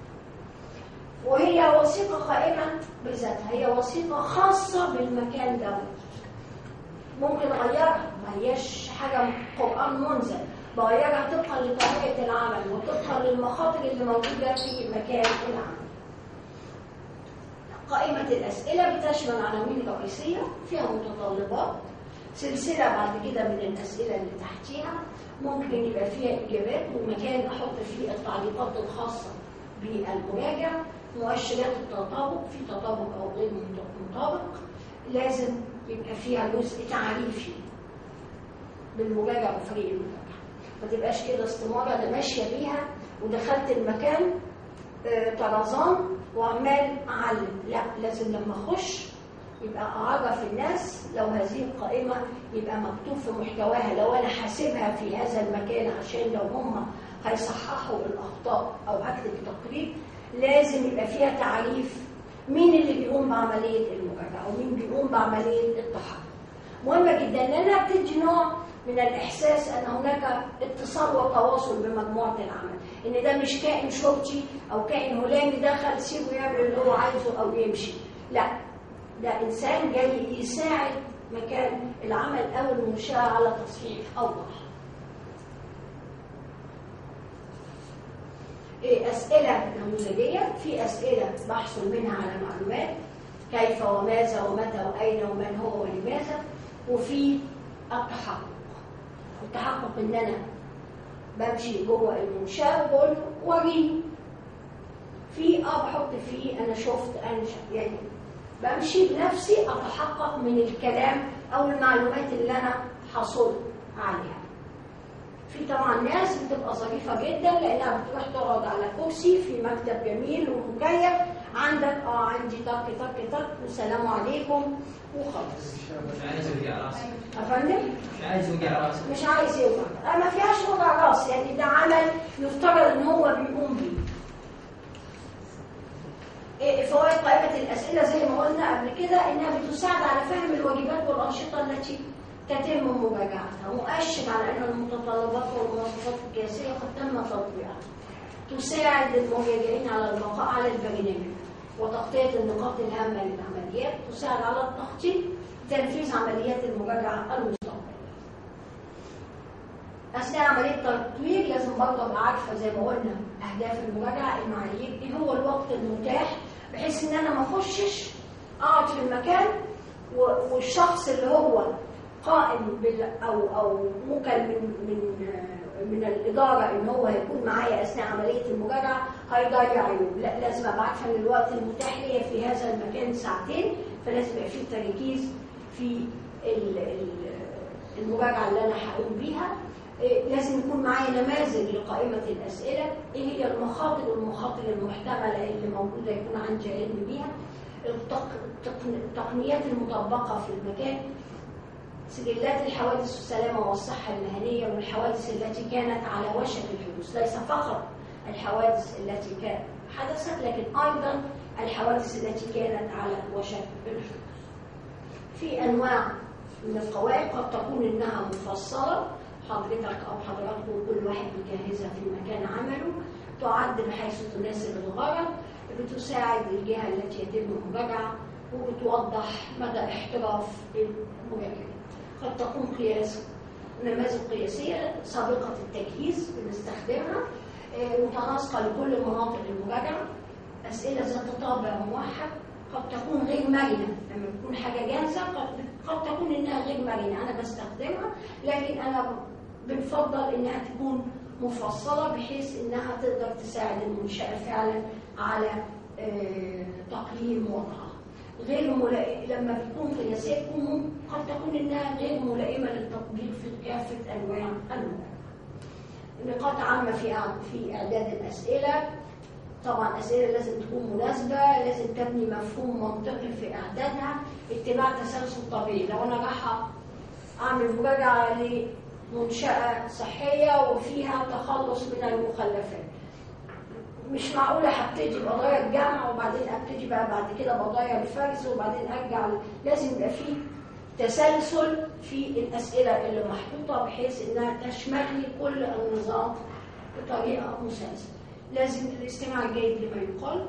وهي وثيقة قائمة بذاتها هي وثيقة خاصة بالمكان ده ممكن أغيرها ما هياش حاجة قرآن منزل بغيرها طبقا لطبيعة العمل وطبقا للمخاطر اللي موجودة في مكان العمل قائمة الأسئلة بتشمل عناوين رئيسية فيها متطلبات سلسلة بعد كده من الأسئلة اللي تحتيها ممكن يبقى فيها إجابات ومكان أحط فيه التعليقات الخاصة بالمراجع مؤشرات التطابق في تطابق او غير مطابق لازم يبقى فيها جزء تعريفي بالمراجع وفريق المراجعه ما تبقاش كده استماره انا ماشيه بيها ودخلت المكان آه طرزان وعمال اعلم لا لازم لما اخش يبقى اعرف الناس لو هذه القائمه يبقى مكتوب في محتواها لو انا حاسبها في هذا المكان عشان لو هم هيصححوا الاخطاء او هكتب تقرير لازم يبقى فيها تعريف مين اللي بيقوم بعمليه المراجعه ومين بيقوم بعمليه التحقق مهمه جدا لانها بتدي نوع من الاحساس ان هناك اتصال وتواصل بمجموعه العمل ان ده مش كائن شرطي او كائن هلامي دخل سيبه يعمل اللي هو عايزه او يمشي لا ده انسان جاي يساعد مكان العمل او المنشاه على تصحيح اوضح إيه، أسئلة نموذجية في أسئلة بحصل منها على معلومات كيف وماذا ومتى وأين ومن هو ولماذا وفي التحقق التحقق إن أنا بمشي جوه المنشأة وبقول له وريني في اه بحط فيه انا شفت انا ش- يعني بمشي بنفسي اتحقق من الكلام او المعلومات اللي انا حصل عليها في طبعا ناس بتبقى ظريفه جدا لانها بتروح تقعد على كرسي في مكتب جميل ومكيف عندك اه عندي طق طق طق والسلام عليكم وخلاص مش عايز اوجع راسي افندم مش عايز اوجع راسي مش عايز يوجع ما فيهاش وجع راس يعني ده عمل يفترض ان هو بيقوم بيه إيه فوائد قائمة الأسئلة زي ما قلنا قبل كده إنها بتساعد على فهم الواجبات والأنشطة التي تتم مراجعتها مؤشر على أن المتطلبات والمواصفات القياسية قد تم تطبيقها تساعد المراجعين على البقاء على البرنامج وتغطية النقاط الهامة للعمليات تساعد على التخطيط تنفيذ عمليات المراجعة المستقبلية اثناء عمليه التطوير لازم برضه ابقى عارفه زي ما قلنا اهداف المراجعه المعايير ايه هو الوقت المتاح بحيث ان انا ما اخشش اقعد في المكان و- والشخص اللي هو قائم بال او او موكل من من آه، من الاداره ان هو هيكون معايا اثناء عمليه المراجعه هيضيع يوم لا لازم ابقى عارفه ان الوقت المتاح ليا في هذا المكان ساعتين فلازم يبقى في تركيز في ال- ال- المراجعه اللي انا هقوم بيها إيه، لازم يكون معايا نماذج لقائمة الأسئلة إيه هي المخاطر والمخاطر المحتملة اللي موجودة يكون عندي علم بيها التق- التقن- التقنيات المطبقة في المكان سجلات الحوادث والسلامة والصحة المهنية والحوادث التي كانت على وشك الحدوث ليس فقط الحوادث التي كانت حدثت لكن أيضا الحوادث التي كانت على وشك الحدوث في أنواع من القواعد قد تكون إنها مفصلة حضرتك أو حضراتكم كل واحد بيجهزها في مكان عمله تعد بحيث تناسب الغرض بتساعد الجهة التي يتم المراجعة وبتوضح مدى احتراف المراجعين قد تكون قياس نماذج قياسية سابقة التجهيز بنستخدمها آه، متناسقة لكل مناطق المراجعة أسئلة ذات طابع موحد قد تكون غير مرنة لما تكون حاجة جاهزة قد قد تكون إنها غير مرنة أنا بستخدمها لكن أنا بنفضل إنها تكون مفصلة بحيث إنها تقدر تساعد المنشأة فعلا على آه، تقييم وضعها غير ملائمة لما بتكون قياسية تكون قد تكون إنها غير ملائمة للتطبيق في كافة أنواع المراجعة. نقاط عامة في إع- في إعداد الأسئلة طبعا أسئلة لازم تكون مناسبة لازم تبني مفهوم منطقي في إعدادها اتباع تسلسل طبيعي لو أنا رايحة أعمل مراجعة لمنشأة صحية وفيها تخلص من المخلفات مش معقولة هبتدي بقضايا الجمع وبعدين ابتدي بقى بعد كده بقضايا الفرز وبعدين ارجع لازم يبقى فيه تسلسل في الأسئلة اللي محطوطة بحيث إنها تشمل لي كل النظام بطريقة مسلسلة. لازم الاستماع الجيد لما يقال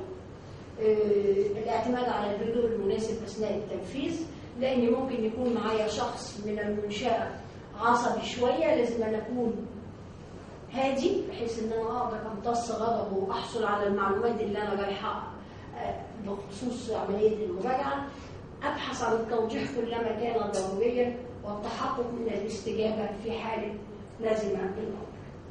آه، الاعتماد على الهدوء المناسب أثناء التنفيذ لأن ممكن يكون معايا شخص من المنشأة عصبي شوية لازم أنا أكون هادي بحيث ان انا اقدر امتص غضبه واحصل على المعلومات اللي انا رايحه آه، بخصوص عمليه المراجعه ابحث عن التوضيح كلما كان ضروريا والتحقق من الاستجابه في حاله لازمه الامر.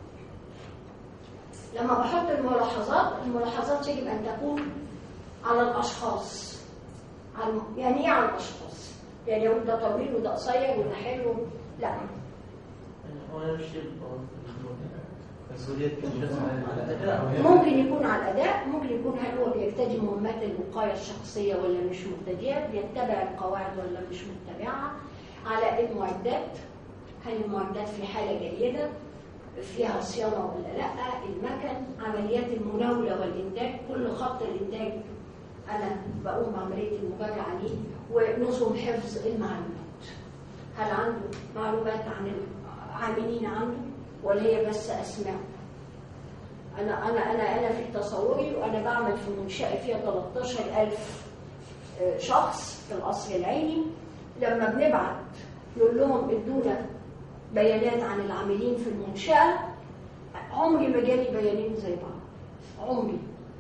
لما بحط الملاحظات الملاحظات يجب ان تكون على الاشخاص على الم- يعني ايه على الاشخاص؟ يعني يقول ده طويل وده قصير وده حلو لا اونرشيب مسؤولية كل شخص على الأداء ممكن يكون على الاداء ممكن يكون هل هو بيرتدي مهمات الوقايه الشخصيه ولا مش مرتديها بيتبع القواعد ولا مش متبعها على المعدات هل المعدات في حاله جيده فيها صيانه ولا لا المكن عمليات المناوله والانتاج كل خط الانتاج انا بقوم بعمليه المراجعه دي ونظم حفظ المعلومات هل عنده معلومات عن العاملين عنده ولا هي بس اسماء انا انا انا انا في تصوري وانا بعمل في منشاه فيها 13000 آه، شخص في القصر العيني لما بنبعت نقول لهم ادونا بيانات عن العاملين في المنشاه عمري ما جالي بيانين زي بعض عمري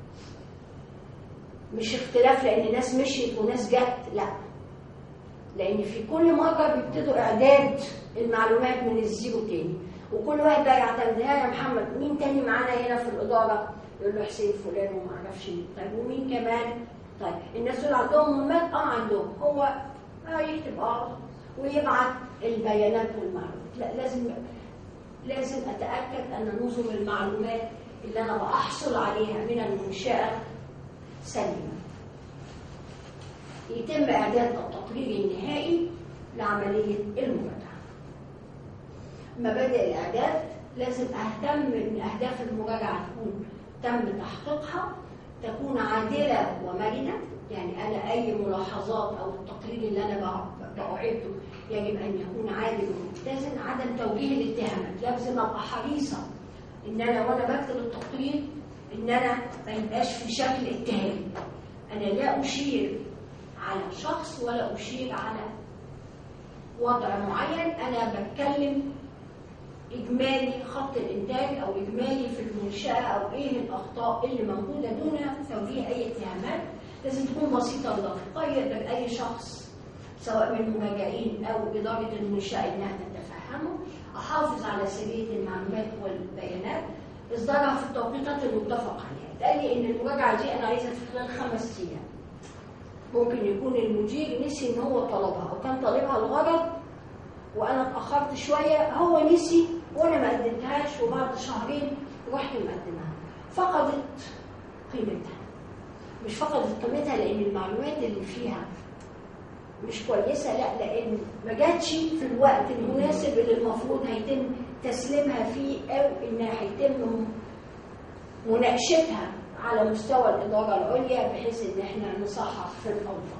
مش اختلاف لان ناس مشيت وناس جت لا لان في كل مره بيبتدوا اعداد المعلومات من الزيرو تاني وكل واحد بقى يعتمد ها يا محمد مين تاني معانا هنا في الاداره يقول له حسين فلان وما اعرفش مين طيب ومين كمان طيب الناس دول عندهم مهمات اه عندهم هو اه يكتب اه ويبعت البيانات والمعلومات لا لازم لازم اتاكد ان نظم المعلومات اللي انا بحصل عليها من المنشاه سليمه يتم اعداد التقرير النهائي لعمليه المراجعه مبادئ الاعداد لازم اهتم ان اهداف المراجعه تكون تم تحقيقها تكون عادله ومرنه يعني انا اي ملاحظات او التقرير اللي انا بع- بعده يجب ان يكون عادل ومتزن عدم توجيه الاتهامات لازم ابقى حريصه ان انا وانا بكتب التقرير ان انا ما يبقاش في شكل اتهام انا لا اشير على شخص ولا اشير على وضع معين انا بتكلم اجمالي خط الانتاج او اجمالي في المنشاه او ايه الاخطاء اللي موجوده دون توجيه اي اتهامات لازم تكون بسيطه اللفظ يقدر اي شخص سواء من المراجعين او اداره المنشاه انها تتفهمه احافظ على سريه المعلومات والبيانات اصدارها في التوقيتات المتفق عليها قال لي ان المراجعه دي انا عايزها في خلال خمس ايام ممكن يكون المدير نسي ان هو طلبها او كان طالبها الغرض وانا اتاخرت شويه هو نسي وانا ما قدمتهاش وبعد شهرين رحت مقدمها فقدت قيمتها مش فقدت قيمتها لان المعلومات اللي فيها مش كويسه لا لان ما جاتش في الوقت المناسب اللي المفروض هيتم تسليمها فيه او انها هيتم مناقشتها على مستوى الاداره العليا بحيث ان احنا نصحح في الاوضاع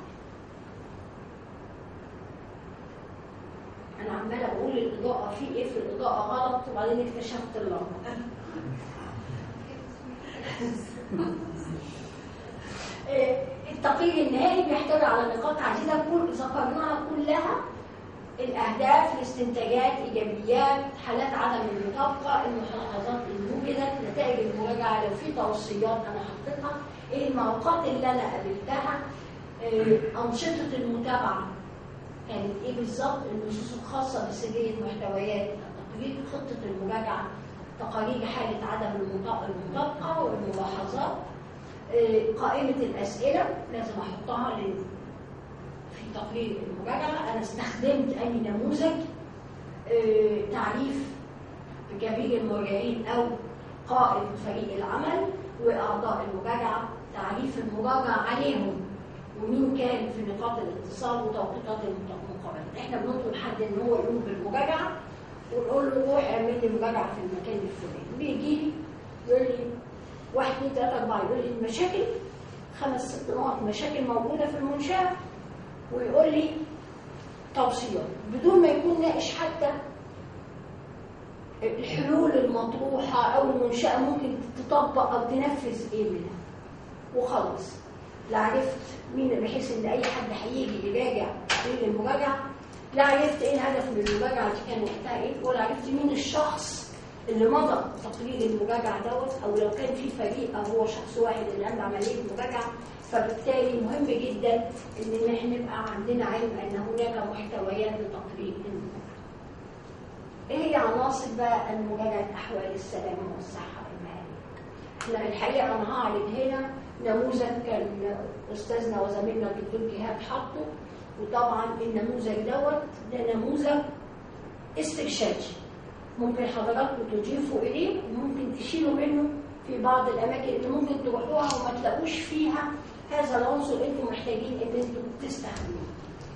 انا عماله بقول الاضاءه في ايه في الاضاءه غلط وبعدين اكتشفت اللمبه آه، التقرير النهائي بيحتوي على نقاط عديده كل ذكرناها كلها الاهداف الاستنتاجات ايجابيات حالات عدم المطابقه الملاحظات اللي وجدت نتائج المراجعه لو في توصيات انا حطيتها ايه المعوقات اللي انا قابلتها آه، انشطه المتابعه كانت ايه بالظبط النصوص الخاصه بسجيه محتويات التقرير خطه المراجعه تقارير حاله عدم المطا- المطابقه والملاحظات آه، قائمه الاسئله لازم احطها لل- في تقرير المراجعه انا استخدمت اي نموذج آه، تعريف جميع المراجعين او قائد فريق العمل واعضاء المراجعه تعريف المراجع عليهم ومين كان في نقاط الاتصال وتوقيتات المقابلات احنا بنطلب حد ان هو يقوم بالمراجعه ونقول له روح اعمل لي مراجعه في المكان الفلاني بيجي لي يقول لي واحد اثنين ثلاثه اربعه يقول لي المشاكل خمس ست نقط مشاكل موجوده في المنشاه ويقول لي توصيات بدون ما يكون ناقش حتى الحلول المطروحه او المنشاه ممكن تطبق او تنفذ ايه منها وخلاص لا عرفت مين بحيث ان اي حد هيجي يراجع تقرير المراجعه لا عرفت ايه الهدف من المراجعه دي كان وقتها ايه ولا عرفت مين الشخص اللي مضى تقرير المراجعه دوت او لو كان في فريق او هو شخص واحد اللي عنده عمليه مراجعه فبالتالي مهم جدا ان احنا نبقى عندنا علم ان هناك محتويات لتقرير المراجعه. ايه هي عناصر بقى مراجعه احوال السلامه والصحه المهنيه؟ احنا الحقيقه انا هعرض هنا نموذج كان استاذنا وزميلنا الدكتور جهاد حطه وطبعا النموذج دوت ده نموذج استرشادي ممكن حضراتكم تضيفوا اليه وممكن تشيلوا منه في بعض الاماكن اللي ممكن تروحوها وما تلاقوش فيها هذا العنصر انتم محتاجين ان انتم تستخدموه.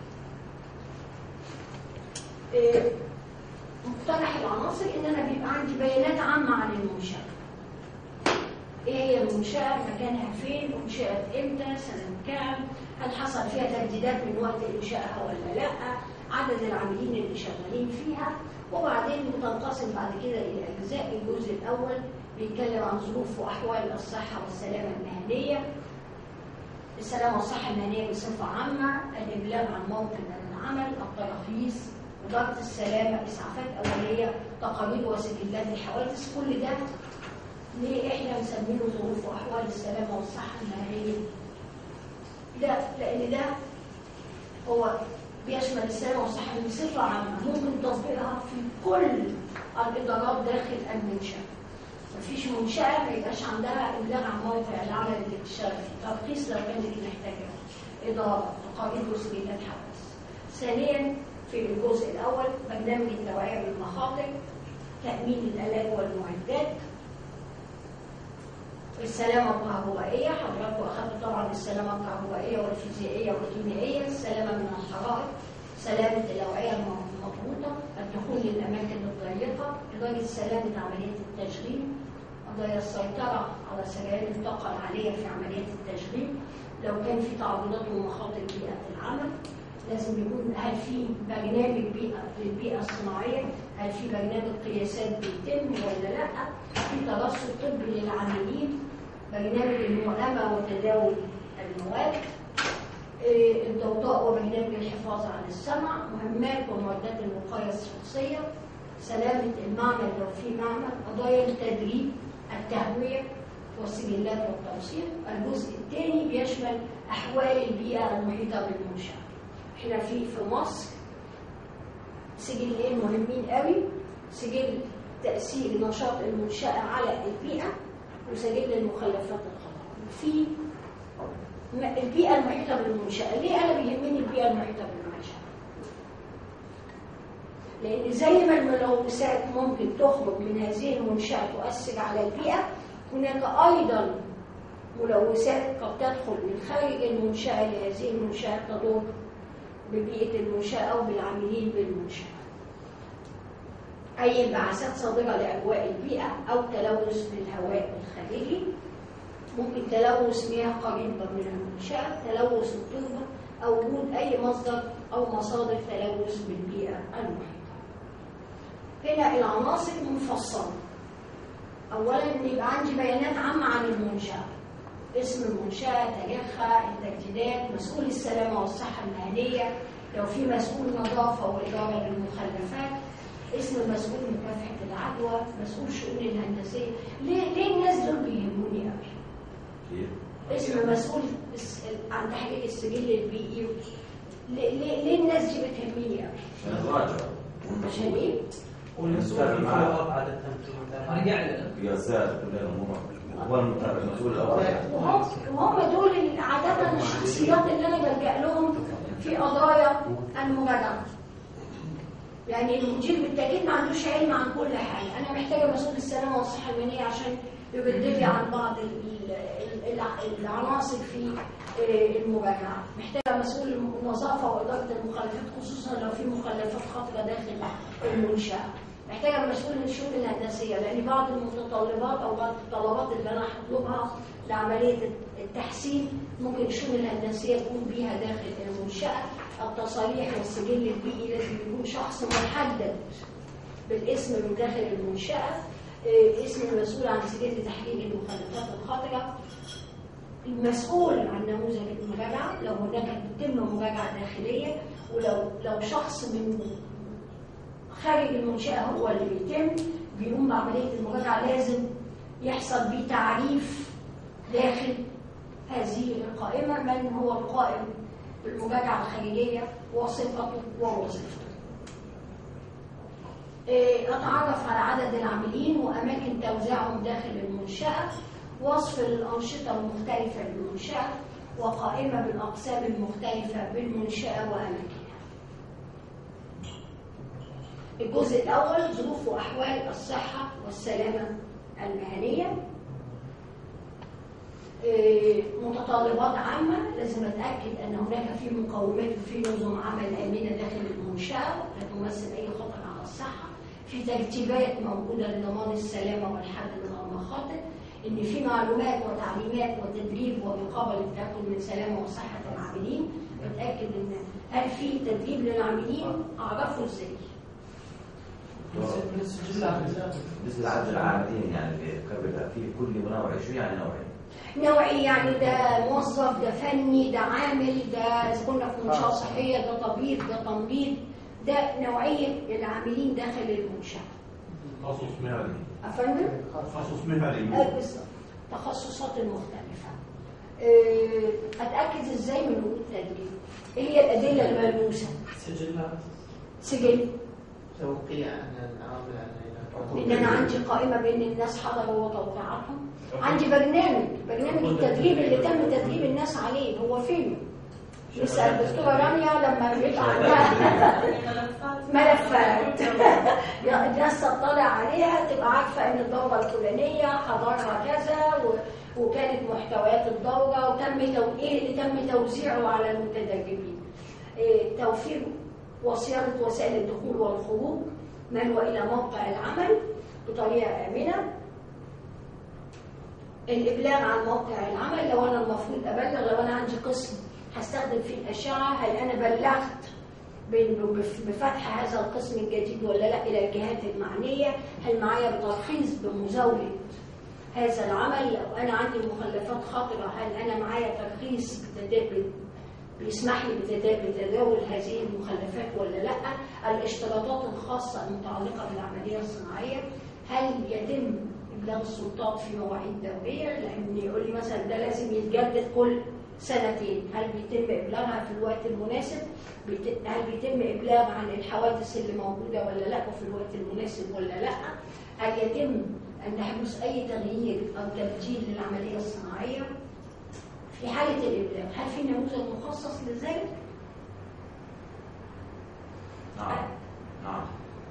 إيه، مقترح العناصر ان انا بيبقى عندي بيانات عامه عن المنشاه. ايه هي المنشأة مكانها فين انشئت امتى سنة كام هل حصل فيها تجديدات من وقت انشائها ولا لا عدد العاملين اللي شغالين فيها وبعدين بتنقسم بعد كده الى اجزاء الجزء الاول بيتكلم عن ظروف واحوال الصحة والسلامة المهنية السلامة والصحة المهنية بصفة عامة الإبلاغ عن موطن العمل التراخيص إدارة السلامة إسعافات أولية تقارير وسجلات الحوادث كل ده ليه إحنا مسمينه ظروف وأحوال السلامة والصحة المهنية ده لأن ده هو بيشمل السلامة والصحة بصفة عامة ممكن تطبيقها في كل الإدارات داخل المنشأة مفيش منشأة ما يبقاش عندها إبلاغ عن موقع العمل اللي بتشتغل فيه ترخيص لو كانت محتاجة إدارة تقارير وسجلات حوادث ثانيا في الجزء الأول برنامج التوعية بالمخاطر تأمين الآلات والمعدات السلامة الكهربائية حضراتكم أخذتوا طبعا السلامة الكهربائية والفيزيائية والكيميائية السلامة من الحرائق سلامة الأوعية المضغوطة الدخول للأماكن الضيقة إدارة سلامة عملية التشغيل قضايا السيطرة على سجائر الطاقة العالية في عملية التشغيل لو كان في تعرضات ومخاطر بيئة العمل لازم يكون هل في برنامج بيئة للبيئة الصناعية هل في برنامج قياسات بيتم ولا لا في ترصد طبي للعاملين برنامج المؤامة وتداول المواد إيه، الضوضاء وبرنامج الحفاظ على السمع مهمات ومعدات الوقاية الشخصية سلامة المعمل لو في معمل قضايا التدريب التهوية والسجلات والتوصيل الجزء الثاني بيشمل أحوال البيئة المحيطة بالمنشأة احنا في في مصر سجلين مهمين قوي سجل تأثير نشاط المنشأة على البيئة وسجل المخلفات الخطر وفي م- البيئة المحيطة بالمنشأة ليه أنا بيهمني البيئة المحيطة بالمنشأة لأن زي ما الملوثات ممكن تخرج من هذه المنشأة تؤثر على البيئة هناك أيضا ملوثات قد تدخل من خارج المنشأة لهذه المنشأة تضر ببيئة المنشأة أو بالعاملين بالمنشأة أي انبعاثات صادرة لأجواء البيئة أو تلوث للهواء الخارجي ممكن تلوث مياه قريبة من المنشأة تلوث التربة أو وجود أي مصدر أو مصادر تلوث بالبيئة المحيطة هنا العناصر مفصلة أولا إن يبقى عندي بيانات عامة عن المنشأة اسم المنشأة تاريخها التجديدات مسؤول السلامة والصحة المهنية لو في مسؤول نظافة وإدارة للمخلفات اسم مسؤول مكافحة العدوى مسؤول شؤون الهندسية ليه, ليه الناس دول بيهموني قوي اسم مسؤول الس- عن تحقيق السجل البيئي ليه, ليه, ليه الناس دي بتهمني قوي الراجع عشان ايه؟ والمسؤول في معاه. فولو اب عادة في المتابعة. رجع لنا قياسات كل الامور هو المتابع المسؤول الاول وهم وهم دول اللي عادة الشخصيات اللي أنا بلجأ لهم في قضايا المراجعة. يعني المدير بالتأكيد ما عندوش علم عن كل حاجة، أنا محتاجة مسؤول السلامة والصحة المهنية عشان يبدل لي عن بعض ال- ال- الع- العناصر في آه، المراجعة، محتاجة مسؤول النظافة وإدارة المخلفات خصوصا لو في مخلفات خطرة داخل المنشأة. محتاجة مسؤول الشؤون الهندسية لأن بعض المتطلبات أو بعض الطلبات اللي أنا هطلبها لعملية التحسين ممكن الشؤون الهندسية تقوم بيها داخل المنشأة التصاريح والسجل البيئي لازم يكون شخص محدد بالاسم من داخل المنشأة إيه، اسم المسؤول عن سجل تحقيق المخلفات الخطرة المسؤول عن نموذج المراجعة لو هناك بتتم مراجعة داخلية ولو لو شخص من خارج المنشأة هو اللي بيتم بيقوم بعملية المراجعة لازم يحصل بيه تعريف داخل هذه القائمة من هو القائم بالمراجعة الخارجية وصفته ووظيفته. إيه، أتعرف على عدد العاملين وأماكن توزيعهم داخل المنشأة وصف الأنشطة المختلفة بالمنشأة وقائمة بالأقسام المختلفة بالمنشأة وأماكنها. الجزء الأول ظروف وأحوال الصحة والسلامة المهنية إيه، متطلبات عامة لازم أتأكد أن هناك في مقومات وفي نظم عمل آمنة داخل المنشأة لا تمثل أي خطر على الصحة في ترتيبات موجودة لضمان السلامة والحد من المخاطر ان في معلومات وتعليمات وتدريب ورقابه للتاكد من سلامه وصحه العاملين بتاكد ان هل في تدريب للعاملين اعرفه ازاي من السجلات بالنسبه لعدد العاملين يعني اللي قبل في كل نوع شو يعني نوعين؟ نوعي يعني ده موظف ده فني ده عامل ده إذا كنا في منشاه صحيه ده طبيب ده تمريض ده نوعيه العاملين داخل المنشاه تخصص مهني افندم تخصص مهني آه، بالظبط التخصصات المختلفة آه، أتأكد إزاي من وجود تدريب؟ إيه هي الأدلة الملموسة؟ سجلات سجل توقيع أن العامل إن أنا عندي قائمة بين الناس حضروا وتوقيعاتهم عندي برنامج برنامج التدريب اللي تم تدريب الناس عليه هو فين؟ نسأل الدكتورة رانيا لما يبقى عندها ملفات يا الناس تطلع عليها تبقى عارفة إن الدورة الفلانية حضرها كذا و- وكانت محتويات الدورة وتم تو... إيه اللي تم توزيعه على المتدربين إيه توفير وصيانة وسائل الدخول والخروج من وإلى موقع العمل بطريقة آمنة الإبلاغ عن موقع العمل لو أنا المفروض أبلغ لو أنا عندي قسم هستخدم فيه الأشعة هل أنا بلغت ب- بف- بفتح هذا القسم الجديد ولا لا إلى الجهات المعنية هل معايا بترخيص بمزاولة هذا العمل لو أنا عندي مخلفات خطرة هل أنا معايا ترخيص بتدريب بيسمح لي بتدا- بتداول هذه المخلفات ولا لا الاشتراطات الخاصة المتعلقة بالعملية الصناعية هل يتم إبلاغ السلطات في مواعيد دورية لأن يقول لي مثلا ده لازم يتجدد كل سنتين هل بيتم إبلاغها في الوقت المناسب بيت- هل بيتم إبلاغ عن الحوادث اللي موجودة ولا لا وفي الوقت المناسب ولا لا هل يتم أن يحدث أي تغيير أو تبديل للعملية الصناعية في حالة الإبلاغ هل في نموذج مخصص لذلك؟ نعم نعم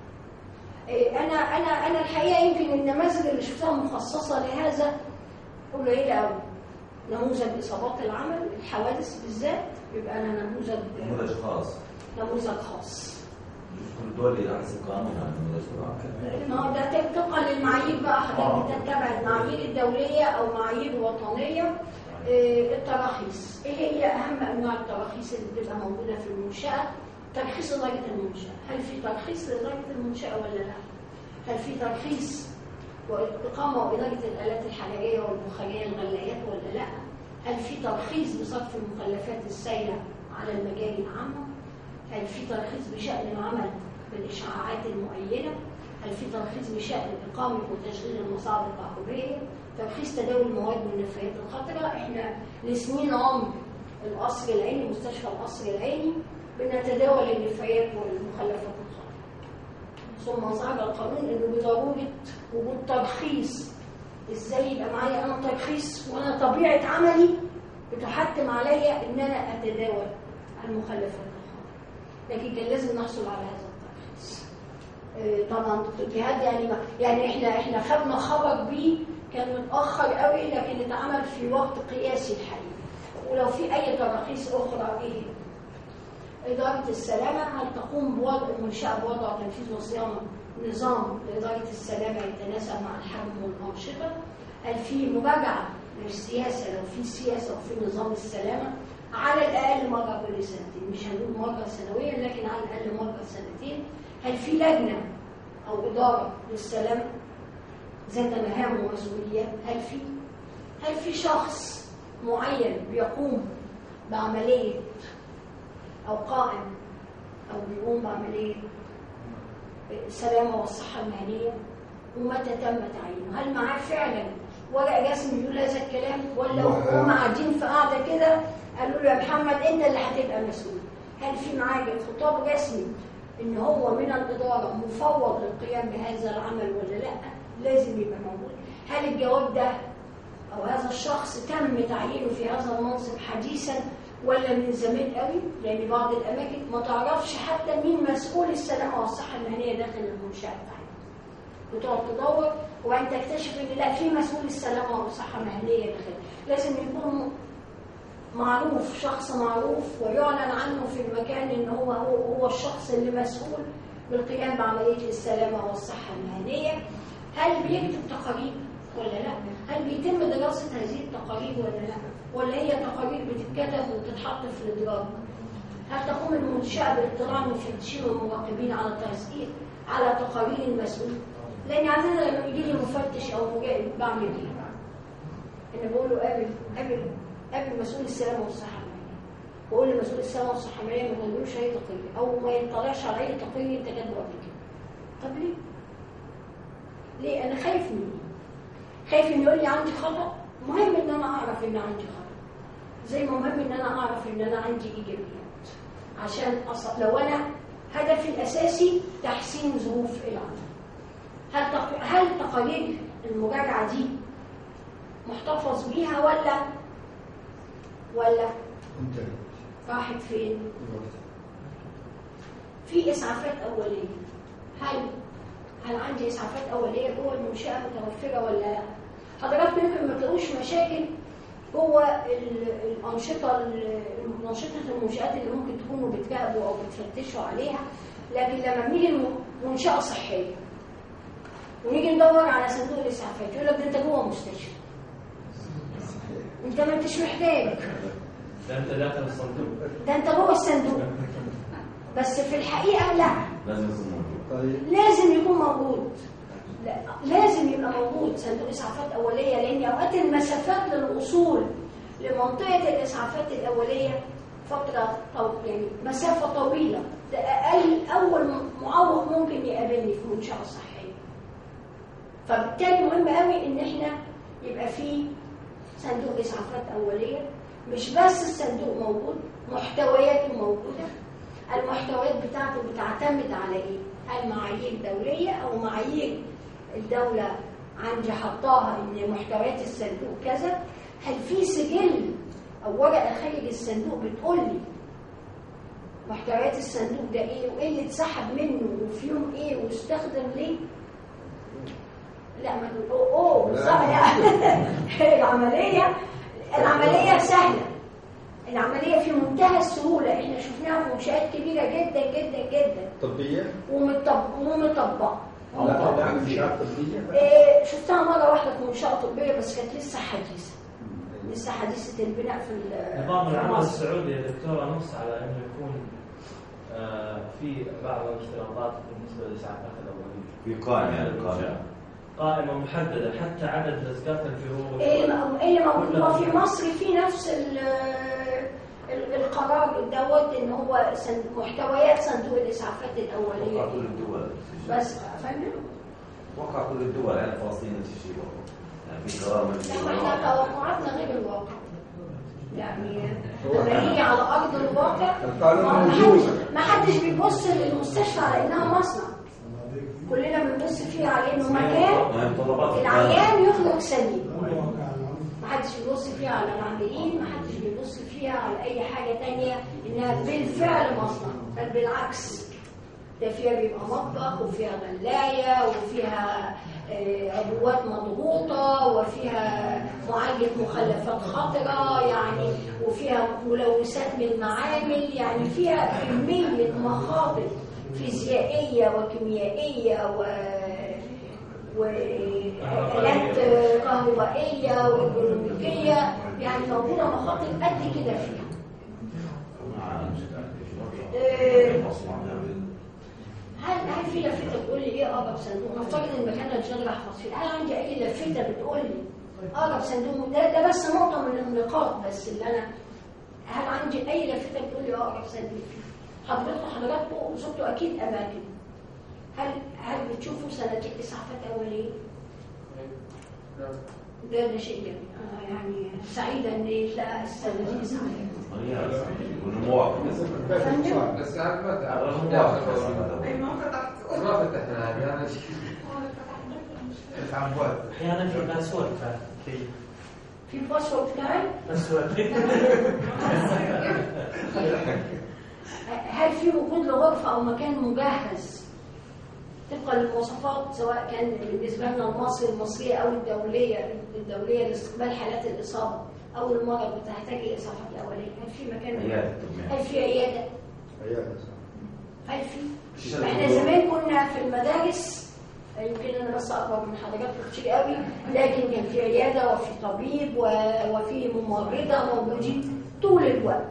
إيه، أنا أنا أنا الحقيقة يمكن النماذج اللي شفتها مخصصة لهذا قليلة أوي نموذج إصابات العمل الحوادث بالذات يبقى أنا نموذج نموذج خاص نموذج خاص كل دول على حسب قانون عن النموذج تبعها ما هو ده طبقا للمعايير بقى حضرتك بتتبع المعايير الدولية أو معايير وطنية إيه، التراخيص ايه هي اهم انواع التراخيص اللي بتبقى موجوده في المنشاه ترخيص اداره المنشاه هل في ترخيص لاداره المنشاه ولا لا هل في ترخيص واقامه واداره الالات الحراريه والبخاريه الغلايات ولا لا هل في ترخيص بصرف المخلفات السائله على المجال العامه هل في ترخيص بشان العمل بالاشعاعات المعينه هل في ترخيص بشان اقامه وتشغيل المصاعد الكهربائيه ترخيص تداول المواد والنفايات الخطره احنا لسنين عمر القصر العيني مستشفى القصر العيني بنتداول النفايات والمخلفات الخطره ثم ظهر القانون انه بضروره وجود ترخيص ازاي يبقى معايا انا ترخيص وانا طبيعه عملي بتحتم عليا ان انا اتداول المخلفات الخطره لكن كان لازم نحصل على هذا الترخيص آه، طبعا الجهاد يعني ما يعني احنا احنا خدنا خبر بيه كان متاخر قوي لكن اتعمل في وقت قياسي الحقيقه ولو في اي تراخيص اخرى ايه إدارة السلامة هل تقوم بوضع المنشأة بوضع تنفيذ وصيانة نظام لإدارة السلامة يتناسب مع الحجم والأنشطة؟ هل في مراجعة للسياسة لو في سياسة وفي نظام السلامة على الأقل مرة كل سنتين مش هنقول مرة سنويا لكن على الأقل مرة سنتين هل في لجنة أو إدارة للسلامة ذات مهام ومسؤوليات هل في هل في شخص معين بيقوم بعملية أو قائم أو بيقوم بعملية السلامة والصحة المهنية ومتى تم تعيينه هل معاه فعلا ورق رسمي بيقول هذا الكلام ولا هم قاعدين في قاعدة كده قالوا له يا محمد أنت اللي هتبقى مسؤول هل في معاه خطاب رسمي إن هو من الإدارة مفوض للقيام بهذا العمل ولا لأ لازم يبقى موجود هل الجواب ده أو هذا الشخص تم تعيينه في هذا المنصب حديثا ولا من زمان قوي لان بعض الاماكن ما تعرفش حتى مين مسؤول السلامه والصحه المهنيه داخل المنشاه بتاعتها بتقعد تدور وبعدين تكتشف ان لا في مسؤول السلامه والصحه المهنيه داخل لازم يكون معروف شخص معروف ويعلن عنه في المكان ان هو هو, هو الشخص اللي مسؤول بالقيام بعمليه السلامه والصحه المهنيه هل بيكتب تقارير ولا لا هل بيتم دراسة هذه التقارير ولا لا ولا هي تقارير بتتكتب وتتحط في الإدراج هل تقوم المنشأة بالاطلاع من المفتشين والمراقبين على التسجيل على تقارير المسؤول لأن عادة لما يجي لي مفتش أو مراقب بعمل إيه؟ أنا بقول له قابل قابل قابل مسؤول السلامة والصحة العامة. بقول لمسؤول السلامة والصحة العامة ما تقولوش أي تقرير أو ما يطلعش على أي تقرير أنت كاتبه قبل كده طب ليه؟ ليه؟ أنا خايف من إيه؟ خايف إنه يقول لي عندي خطأ مهم إن أنا أعرف إن عندي خطأ زي ما مهم إن أنا أعرف إن أنا عندي إيجابيات عشان أص... لو أنا هدفي الأساسي تحسين ظروف العمل هل تق... هل تقارير المراجعة دي محتفظ بيها ولا ولا راحت فين؟ في إسعافات أولية هل هل عندي إسعافات أولية جوه المنشأة متوفرة ولا لا؟ حضراتكم يمكن ما تلاقوش مشاكل جوه ال- الأنشطة ال- أنشطة المنشآت اللي ممكن تكونوا بتراقبوا أو بتفتشوا عليها لكن لما بنيجي الم- منشأة صحية ونيجي ندور على صندوق الإسعافات يقول لك ده أنت جوه مستشفى أنت ما أنتش محتاج ده انت داخل الصندوق ده أنت جوه الصندوق بس في الحقيقة لا لازم يكون موجود طيب لازم يكون موجود لا لازم يبقى موجود صندوق اسعافات اوليه لان اوقات المسافات للوصول لمنطقه الاسعافات الاوليه فتره طو... يعني مسافه طويله ده اقل اول معوق ممكن يقابلني في منشاه صحيه فبالتالي مهم قوي ان احنا يبقى في صندوق اسعافات اوليه مش بس الصندوق موجود محتوياته موجوده المحتويات بتاعته بتعتمد على ايه؟ هل معايير دوليه او معايير الدوله عندي حطاها ان محتويات الصندوق كذا؟ هل في سجل او ورقه خارج الصندوق بتقول لي محتويات الصندوق ده ايه وايه اللي اتسحب منه وفي يوم ايه واستخدم ليه؟ لا ما تقول اوه اوه بالظبط لا العمليه العمليه سهله العمليه في منتهى السهوله احنا شفناها في منشات كبيره جدا جدا جدا طبية ومطبق- ومطبقه لا لا مش عارف طبية إيه، شفتها مره واحده في منشاه طبيه بس كانت لسه حديثه لسه حديثه البناء في ال- نظام العمل السعودي يا دكتور نص على انه يكون آه، في بعض الاشتراطات بالنسبه للاسعافات الاوليه. في قائمة يعني قائمة قائمه محدده حتى عدد لزقات الجروح ايه اللي م- إيه اللي موجود هو في مصر في نفس ال- ال- القرار دوت ان هو سن- محتويات صندوق الاسعافات وقع كل الاوليه الدول بس فندم وقع كل الدول يعني فلسطين نفس الشيء برضه يعني في قرار من لا ما احنا توقعاتنا غير الواقع يعني لما نيجي على ارض الواقع القانون ما موجود. حدش- ما حدش بيبص للمستشفى على انها مصنع كلنا بنبص فيه على انه مكان ما هي متطلبات العيان يخرج سليم ما حدش بيبص فيها على العاملين ما حدش بيبص فيها على اي حاجه تانية انها بالفعل مصنع بل بالعكس ده فيها بيبقى مطبخ وفيها غلايه وفيها آه، عبوات مضغوطه وفيها معالجه مخلفات خطره يعني وفيها ملوثات من المعامل يعني فيها كميه مخاطر فيزيائيه وكيميائيه و وآلات كهربائية وإلكترونيكية يعني موجودة مخاطر قد كده فيها هل هل في لفتة بتقول لي ايه اقرب صندوق؟ نفترض ان المكان اللي شغال احفظ فيه، هل عندي اي لفتة بتقول لي اقرب صندوق ده ده بس نقطة من النقاط بس اللي انا هل عندي اي لفتة بتقول لي اقرب صندوق فيه؟ حضرتك حضراتكم زرتوا اكيد اماكن هل هل بتشوفوا صناديق اسعافات اوليه؟ ده ده شيء جميل انا يعني سعيده ان تلاقي الصناديق اسعافات والمواقف فندم؟ بس عارف ما تعرف ما فتحته ما فتحنا يعني العموات احيانا في باسورد في في الباسورد كمان باسورد هل في وجود لغرفه او مكان مجهز طبقا للمواصفات سواء كان بالنسبه لنا المصري المصريه او الدوليه الدوليه لاستقبال حالات الاصابه او المرض بتحتاج الاسعافات الاوليه هل في مكان عيادة طبية. هل في عياده عيادة صح هل في احنا زمان كنا في المدارس يمكن انا بس اكبر من حضراتكم كتير قوي لكن كان في عياده وفي طبيب و- وفي ممرضه موجودين طول الوقت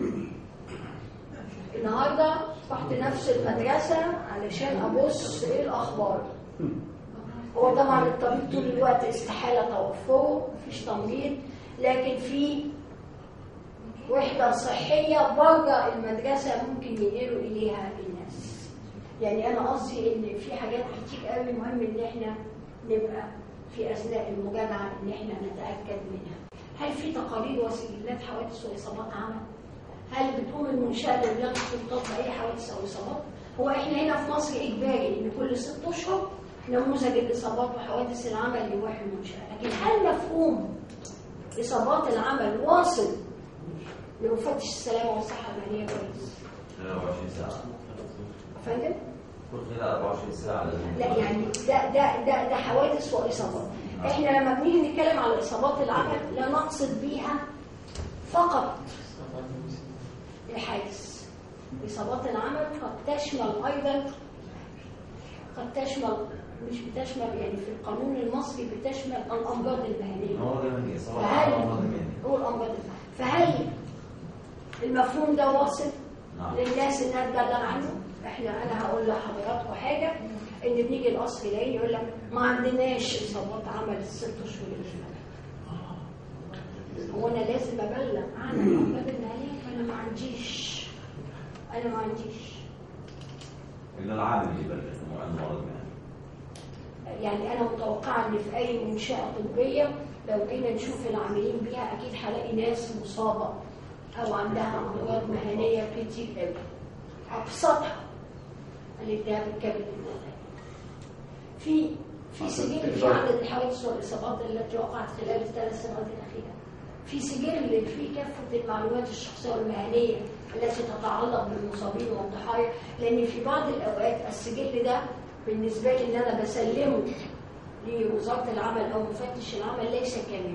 النهارده رحت نفس المدرسه علشان ابص ايه الاخبار هو طبعا الطبيب طول الوقت استحاله توفره مفيش تمريض لكن في وحده صحيه بره المدرسه ممكن ينقلوا اليها الناس يعني انا قصدي ان في حاجات كتير قوي مهم ان احنا نبقى في اثناء المجامعه ان احنا نتاكد منها هل في تقارير وسجلات حوادث واصابات عمل هل بتقوم المنشاه دوليه سلطات باي حوادث او اصابات هو احنا هنا في مصر اجباري ان كل ست اشهر نموذج الاصابات وحوادث العمل يروح المنشاه لكن هل مفهوم اصابات العمل واصل لمفتش السلامه والصحه المهنيه كويس 24 ساعة فندم كل خلال 24 ساعة لازم لا يعني ده ده ده ده حوادث واصابات احنا لما بنيجي نتكلم على اصابات العمل لا نقصد بيها فقط الحادث اصابات العمل قد تشمل ايضا قد تشمل مش بتشمل يعني في القانون المصري بتشمل الامراض المهنيه أمراض المهنية صباح فهل أمراض المهنية هو الامراض المهنيه فهل المفهوم ده واصل نعم للناس انها تبلغ عنه احنا انا هقول لحضراتكم حاجه ان بنيجي القصر يلاقي يقول لك ما عندناش اصابات عمل الست اشهر اللي فاتوا هو انا لازم ابلغ عن الامراض المهنيه فانا ما عنديش انا ما عنديش إلا العامل اللي يبلغ إنه عنده مرض مهني يعني انا متوقعه ان في اي منشاه طبيه لو جينا نشوف العاملين بيها اكيد هلاقي ناس مصابه او عندها امراض مهنيه كتير قوي ابسطها الالتهاب الكبد المهني في في سجل في عدد الحوادث والاصابات التي وقعت خلال الثلاث سنوات الاخيره في سجل في كافه المعلومات الشخصيه والمهنيه التي تتعلق بالمصابين والضحايا لان في بعض الاوقات السجل ده بالنسبه لي ان انا بسلمه لوزاره العمل او مفتش العمل ليس كاملا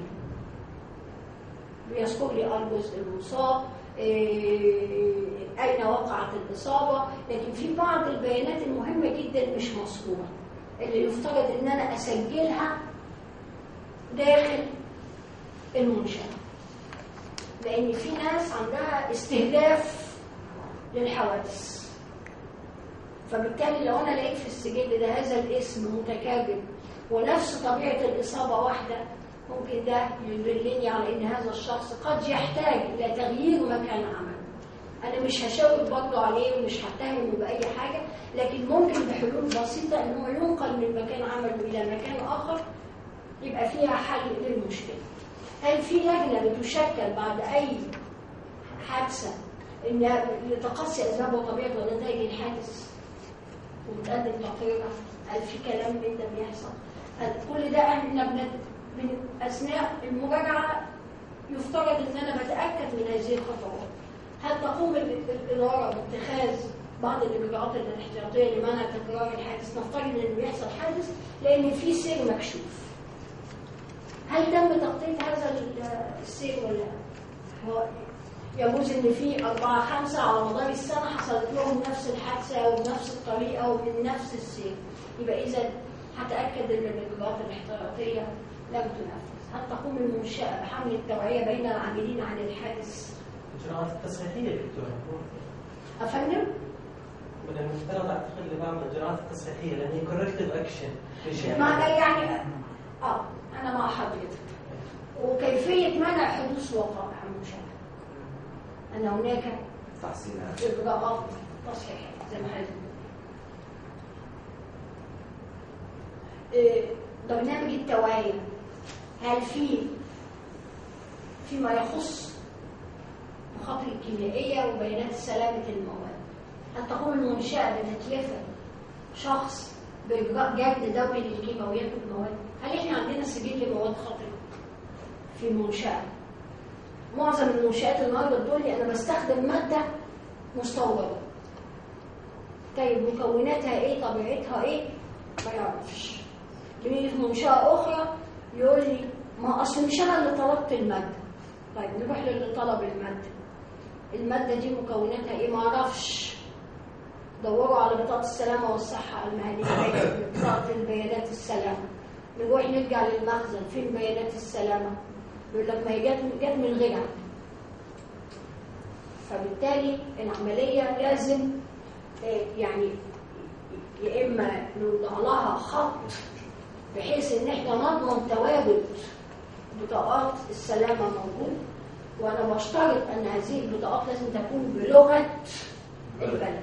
بيذكر لي اه الجزء المصاب إيه، اين وقعت الاصابه لكن في بعض البيانات المهمه جدا مش مذكوره اللي يفترض ان انا اسجلها داخل المنشاه لان في ناس عندها استهداف للحوادث فبالتالي لو انا لقيت في السجل ده هذا الاسم متكرر ونفس طبيعه الاصابه واحده ممكن ده يدلني على ان هذا الشخص قد يحتاج الى تغيير مكان عمله انا مش هشاور برضه عليه ومش هتهمه باي حاجه لكن ممكن بحلول بسيطه ان هو ينقل من مكان عمله الى مكان اخر يبقى فيها حل للمشكله هل في لجنه بتشكل بعد اي حادثه ان لتقصي اسباب وطبيعه ونتائج الحادث وبتقدم تقريرها هل في كلام من ده بيحصل هل كل ده احنا بن من اثناء المراجعه يفترض ان انا بتاكد من هذه الخطوات هل تقوم ال- الاداره باتخاذ بعض الاجراءات الاحتياطيه لمنع تكرار الحادث نفترض ان بيحصل حادث لان في سير مكشوف هل تم تغطيه هذا ال- السير ولا لا؟ هو يجوز ان في أربعة خمسة على مدار السنة حصلت لهم نفس الحادثة وبنفس الطريقة ومن نفس السير يبقى إذا هتأكد إن الإجراءات الاحتياطية لم تنفذ هل تقوم المنشأة بحمل التوعية بين العاملين عن الحادث؟ الإجراءات التصحيحية دكتورة أفندم؟ من المفترض أعتقد اللي بعمل الإجراءات التصحيحية لأن هي كوركتيف أكشن لشيء ما يعني آه أنا مع حضرتك وكيفية منع حدوث وقائع المنشأة أن هناك تحسينات إجراءات تصحيحية زي ما حضرتك إيه، برنامج التوعية هل في فيما يخص مخاطر الكيميائية وبيانات سلامة المواد هل تقوم المنشأة بتكلفة شخص بإجراء جرد دوري للكيماويات والمواد هل إحنا عندنا سجل مواد خطرة في المنشأة معظم المنشآت النهارده بتقول لي أنا بستخدم مادة مستوردة طيب مكوناتها ايه طبيعتها ايه ما يعرفش يجي في منشأة أخرى يقول لي ما أصل مش أنا اللي طلبت المادة طيب نروح للي طلب المادة المادة دي مكوناتها ايه ما أعرفش دوروا على بطاقة السلامة والصحة المهنية بطاقة البيانات السلامة نروح نرجع للمخزن فين بيانات السلامة يقول لك ما هي جت جت من غيرها فبالتالي العملية لازم آه، يعني يا إما نوضع لها خط بحيث إن إحنا نضمن تواجد بطاقات السلامة موجود وأنا بشترط أن هذه البطاقات لازم تكون بلغة البلد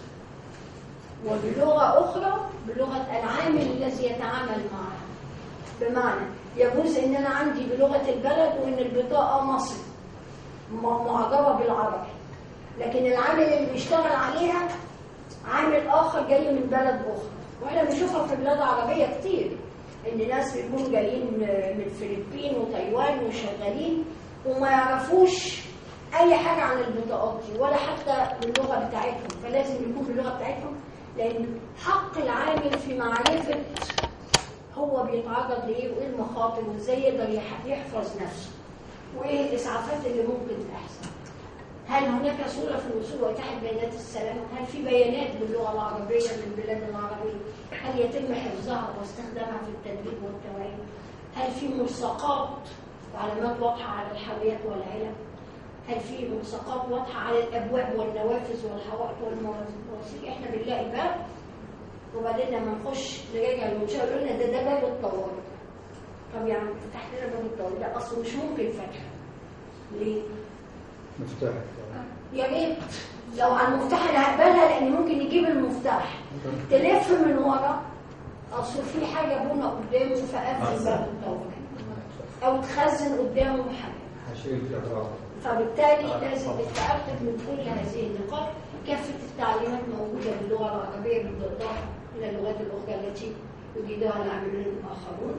وبلغة أخرى بلغة العامل الذي يتعامل معها بمعنى يجوز إن أنا عندي بلغة البلد وإن البطاقة مصري م- معجبة بالعربي لكن العامل اللي بيشتغل عليها عامل آخر جاي من بلد أخرى وإحنا بنشوفها في بلاد عربية كتير إن ناس بيكونوا جايين من الفلبين وتايوان وشغالين وما يعرفوش أي حاجة عن البطاقات دي ولا حتى باللغة بتاعتهم فلازم يكون باللغة بتاعتهم لأن حق العامل في معرفة هو بيتعرض لإيه وإيه المخاطر وإزاي يقدر يح- يحفظ نفسه وإيه الإسعافات اللي ممكن تحصل هل هناك صورة في الوصول وإتاحة بيانات السلامة؟ هل في بيانات باللغة العربية للبلاد العربية؟ هل يتم حفظها واستخدامها في التدريب والتوعية؟ هل في ملصقات وعلامات واضحة على الحاويات والعلب؟ هل في ملصقات واضحة على الأبواب والنوافذ والحوائط والمواسير؟ إحنا بنلاقي باب وبعدين لما نخش نراجع المنشأة يقول لنا ده ده باب الطوارئ. طب يعني فتحت لنا باب الطوارئ ده أصله مش ممكن فتحه. ليه؟ مفتاح يا ريت لو على المفتاح اللي هقبلها لان ممكن يجيب المفتاح تلف من ورا اصل في حاجه بونا قدامه فقفل باب الطوارئ او تخزن قدامه حاجه هشيل الكهرباء فبالتالي لازم نتاكد من كل هذه النقاط كافه التعليمات موجوده باللغه العربيه بالاضافه الى اللغات الاخرى التي يجيدها العاملون الاخرون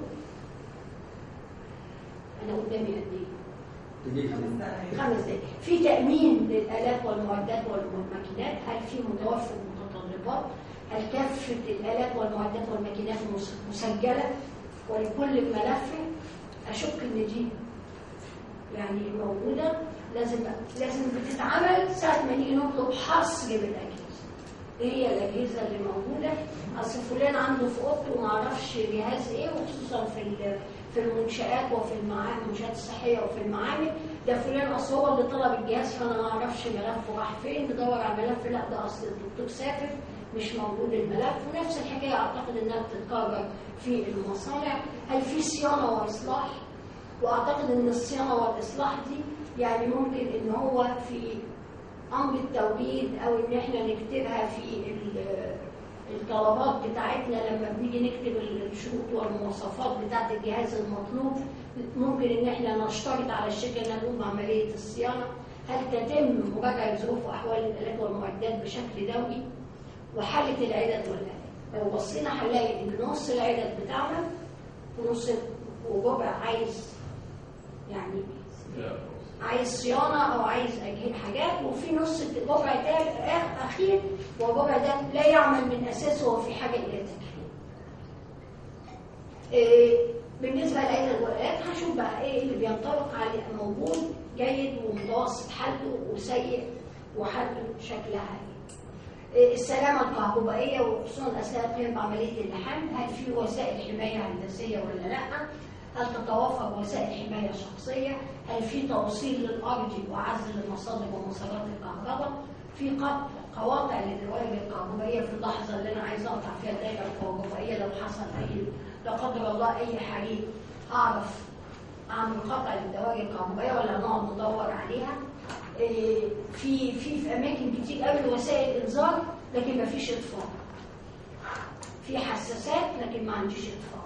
انا قدامي قد ايه دقيقة خمس دقائق في تأمين للآلات والمعدات والماكينات هل في متوفر متطلبات هل كافة الآلات والمعدات والماكينات مس- مسجلة ولكل ملف أشك إن دي يعني موجودة لازم لازم بتتعمل ساعة ما نيجي نطلب حصر بالأجهزة إيه هي الأجهزة اللي موجودة أصل فلان عنده في أوضته وما أعرفش جهاز إيه وخصوصا في ال- في المنشآت وفي المعامل المنشآت الصحية وفي المعامل ده فلان أصل هو اللي طلب الجهاز فأنا ما أعرفش ملفه راح فين ندور على ملف لا ده أصل الدكتور سافر مش موجود الملف ونفس الحكاية أعتقد إنها بتتكرر في المصانع هل في صيانة وإصلاح واعتقد ان الصيانه والاصلاح دي يعني ممكن ان هو في امر التوريد او ان احنا نكتبها في ال- الطلبات بتاعتنا لما بنيجي نكتب الشروط والمواصفات بتاعت الجهاز المطلوب ممكن ان احنا نشترط على الشركه انها تقوم بعمليه الصيانه هل تتم مراجعه ظروف واحوال الالات والمعدات بشكل دوري وحاله العدد والالات لو بصينا هنلاقي ان نص العدد بتاعنا ونص وربع عايز يعني عايز صيانه او عايز اجهزه حاجات وفي نص ربع تاني اخير والربع ده لا يعمل من اساسه وفي حاجه الى تدخين. إيه بالنسبه لعيله الولايات هشوف بقى ايه اللي بينطبق عليه موجود جيد ومتوسط حالته وسيء وحالته شكلها ايه. إيه السلامه الكهربائيه وخصوصا اثناء القيام بعمليه اللحام هل في وسائل حمايه هندسيه ولا لا؟ هل تتوفر وسائل حماية شخصية؟ هل في توصيل للأرض وعزل المصادر ومسارات الكهرباء؟ في قطع قواطع للدوائر الكهربائية في اللحظة اللي أنا عايز أقطع فيها الدائرة الكهربائية لو حصل أي لا قدر الله أي حريق أعرف أعمل قطع للدوائر الكهربائية ولا نقعد ندور عليها؟ إيه، في في في أماكن كتير قوي وسائل إنذار لكن مفيش إطفاء. في حساسات لكن ما عنديش إطفاء.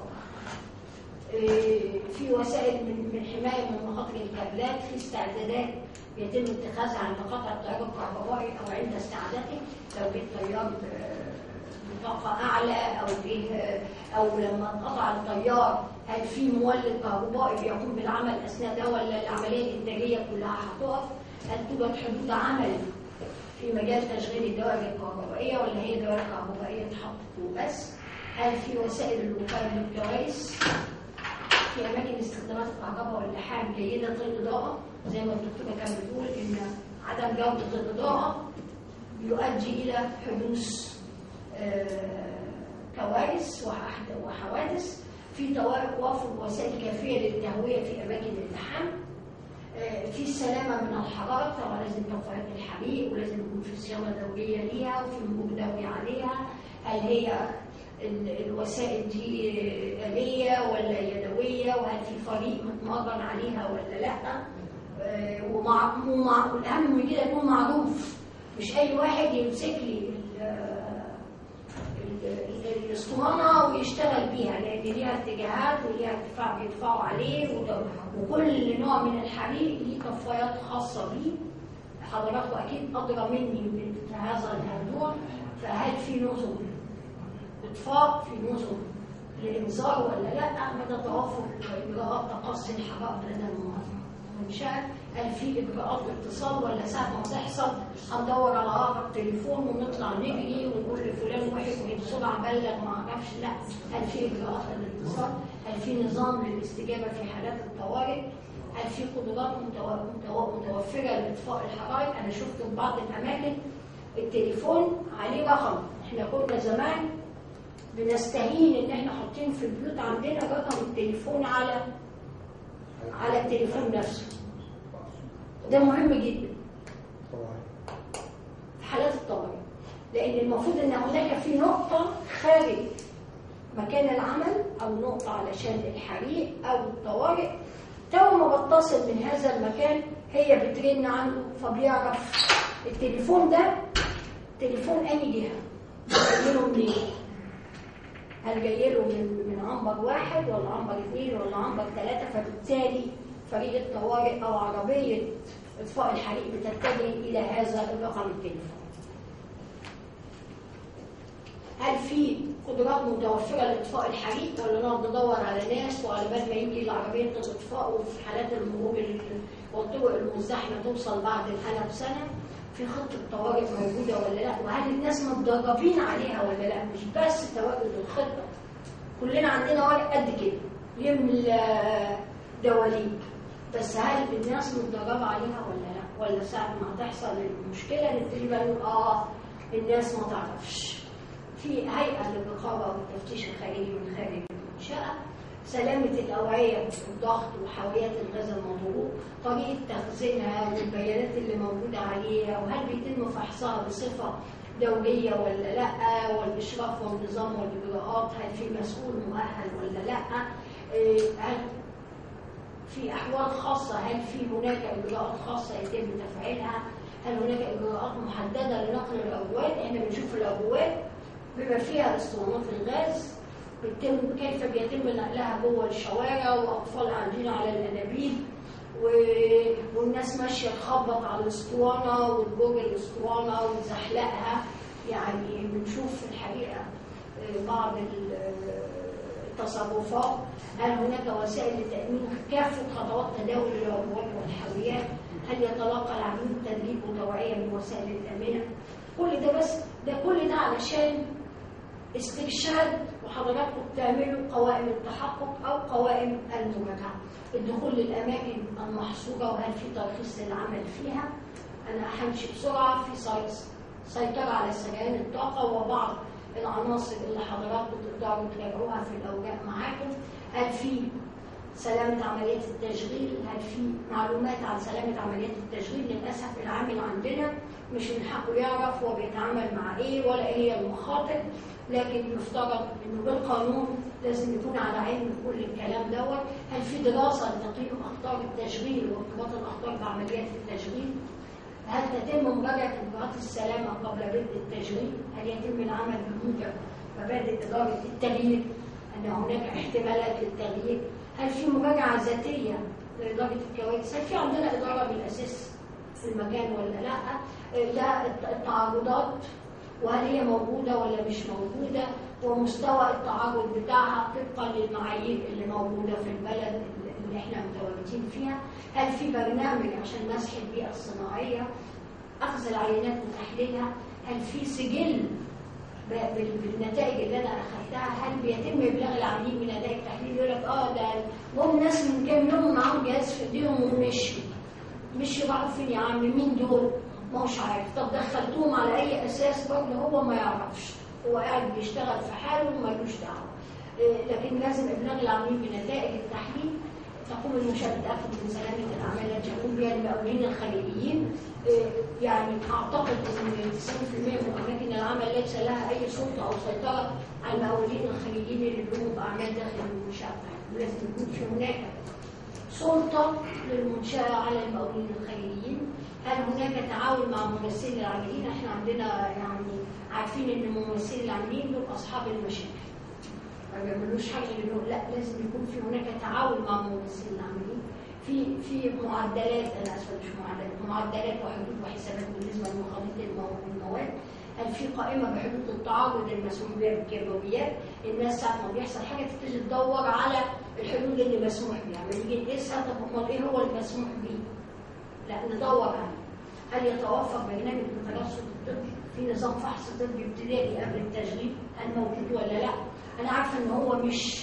في وسائل من من حمايه من مخاطر الكابلات في استعدادات يتم اتخاذها عند قطع التيار الكهربائي او عند استعادته لو جه تيار ب- بطاقه اعلى او جه او لما انقطع التيار هل في مولد كهربائي بيقوم بالعمل اثناء ده ولا العمليه الانتاجيه كلها هتقف؟ هل توجد حدود عمل في مجال تشغيل الدوائر الكهربائيه ولا هي دوائر كهربائيه اتحطت وبس؟ هل في وسائل الوقايه من الكوارث؟ في اماكن استخدامات الكهرباء واللحام جيده الاضاءه زي ما الدكتوره كانت بتقول ان عدم جوده الاضاءه يؤدي إلى حدوث آه، كوارث وأحد- وحوادث في توافر وسائل كافية للتهوية في أماكن اللحام آه، في السلامة من الحرارة طبعا لازم طفايات الحريق ولازم يكون في صيانة دورية ليها وفي مرور دوري عليها هل هي ال- الوسائل دي آلية ولا يدوية وهل في فريق متمرن عليها ولا لا آه، ومع ومع- والأهم من كده يكون معروف مش أي واحد يمسك لي ال- ال- ال- الاسطوانة ويشتغل بيها لأن ليها اتجاهات وليها ارتفاع بيدفعوا عليه وده- وكل نوع من الحريق ليه طفايات خاصة بيه حضراتكم أكيد أدرى مني في هذا الموضوع فهل في نظم إطفاء في نظم لإنذار ولا لا مدى توافر إجراءات تقصي الحرائق لدى المنشأة هل في إجراءات اتصال ولا ساعة ما تحصل هندور على أقرب تليفون ونطلع نجري ونقول لفلان واحد بسرعة بلغ ما أعرفش لا هل في إجراءات الاتصال هل في نظام للاستجابة في حالات الطوارئ هل في قدرات متو- متو- متوفرة لإطفاء الحرائق أنا شفت في بعض الأماكن التليفون عليه رقم احنا كنا زمان بنستهين ان احنا حاطين في البيوت عندنا رقم التليفون على على التليفون نفسه ده مهم جدا في حالات الطوارئ لان المفروض ان هناك في نقطه خارج مكان العمل او نقطه علشان الحريق او الطوارئ تو ما بتصل من هذا المكان هي بترن عنده فبيعرف التليفون ده تليفون اي جهه جاي له منين هل جاي له من من عنبر واحد ولا عنبر اثنين ولا عنبر ثلاثه فبالتالي فريق الطوارئ او عربيه اطفاء الحريق بتتجه الى هذا الرقم التليفون هل في قدرات متوفره لاطفاء الحريق ولا نقعد ندور على ناس وعلى بال ما يجي العربيه الاطفاء وفي حالات المرور ال- والطرق المزدحمه توصل بعد الحاله بسنه في خطه طوارئ موجوده ولا لا وهل الناس متدربين عليها ولا لا مش بس تواجد الخطه كلنا عندنا ورق قد كده يملى دواليب بس هل الناس متدربه عليها ولا لا ولا ساعه ما تحصل المشكله نبتدي بقى نقول اه الناس ما تعرفش في هيئة للرقابة والتفتيش الخارجي من خارج المنشأة سلامة الأوعية الضغط وحاويات الغاز المضروب طريقة تخزينها والبيانات اللي موجودة عليها وهل بيتم فحصها بصفة دورية ولا لأ والإشراف والنظام والإجراءات هل في مسؤول مؤهل ولا لأ إيه، هل في أحوال خاصة هل في هناك إجراءات خاصة يتم تفعيلها هل هناك إجراءات محددة لنقل العبوات احنا بنشوف العبوات بما فيها اسطوانات الغاز بيتم كيف بيتم نقلها جوه الشوارع واطفال قاعدين على الانابيب و- والناس ماشيه تخبط على الاسطوانه وتجر الاسطوانه وتزحلقها يعني بنشوف في الحقيقه آه، بعض ال- آه، التصرفات هل هناك وسائل لتامين كافه خطوات تداول العبوات والحاويات هل يتلقى العميل تدريب وتوعيه من وسائل الامنه كل ده بس ده كل ده علشان استرشاد وحضراتكم بتعملوا قوائم التحقق او قوائم المراجعه الدخول للاماكن المحصوره وهل في ترخيص للعمل فيها انا همشي بسرعه في سي- سيطره على سريان الطاقه وبعض العناصر اللي حضراتكم تقدروا تراجعوها في الاوراق معاكم هل في سلامة عمليات التشغيل هل في معلومات عن سلامة عمليات التشغيل للأسف العامل عندنا مش من حقه يعرف هو بيتعامل مع ايه ولا ايه هي المخاطر لكن يفترض انه بالقانون لازم يكون على علم بكل الكلام دوت هل في دراسة لتقييم أخطار التشغيل وارتباط الأخطار بعمليات التشغيل هل تتم مراجعة إجراءات السلامة قبل بدء التشغيل؟ هل يتم العمل بموجب مبادئ إدارة التغيير؟ أن هناك احتمالات للتغيير؟ هل في مراجعة ذاتية لإدارة الكوارث؟ هل في عندنا إدارة بالأساس في المكان ولا لا؟ ده التعرضات وهل هي موجودة ولا مش موجودة؟ ومستوى التعرض بتاعها طبقا للمعايير اللي موجودة في البلد اللي احنا متواجدين فيها هل في برنامج عشان مسح البيئة الصناعية أخذ العينات وتحليلها هل في سجل ب- بال- بالنتائج اللي أنا أخذتها هل بيتم إبلاغ العاملين بنتائج التحليل يقول لك آه ده جم ناس من كام يوم معاهم جهاز في إيديهم ومشوا مشوا راحوا فين يا عم مين دول؟ ما هوش عارف طب دخلتوهم على اي اساس برضه هو ما يعرفش هو قاعد بيشتغل في حاله ومالوش دعوه إيه، لكن لازم ابلاغ العاملين بنتائج التحليل تقوم المنشاه بتاكد من سلامه الاعمال التي يقوم بها المقاولين الخارجيين إيه، يعني اعتقد ان 90% من اماكن العمل ليس لها اي سلطه او سيطره على المقاولين الخارجيين اللي بيقوموا باعمال داخل المنشاه بتاعتهم لازم يكون في هناك سلطة للمنشأة على المقاولين الخارجيين هل هناك تعاون مع ممثلي العاملين احنا عندنا يعني عارفين ان ممثلي العاملين دول اصحاب المشاكل ما بيعملوش حاجه غير إنه لا لازم يكون في هناك تعاون مع ممثلي العاملين في في معدلات انا اسفه مش معدلات معدلات وحدود وحسابات بالنسبه لمخالطه المو- المواد هل في قائمه بحدود التعرض المسموح بها بالكيماويات الناس ساعه ما بيحصل حاجه تبتدي تدور على الحدود اللي مسموح بها لما نيجي نقيسها طب امال ايه هو المسموح به؟ لا ندور عليه هل يتوفر برنامج الترصد الطبي في نظام فحص طبي ابتدائي قبل التشغيل هل موجود ولا لا؟ انا عارفه ان هو مش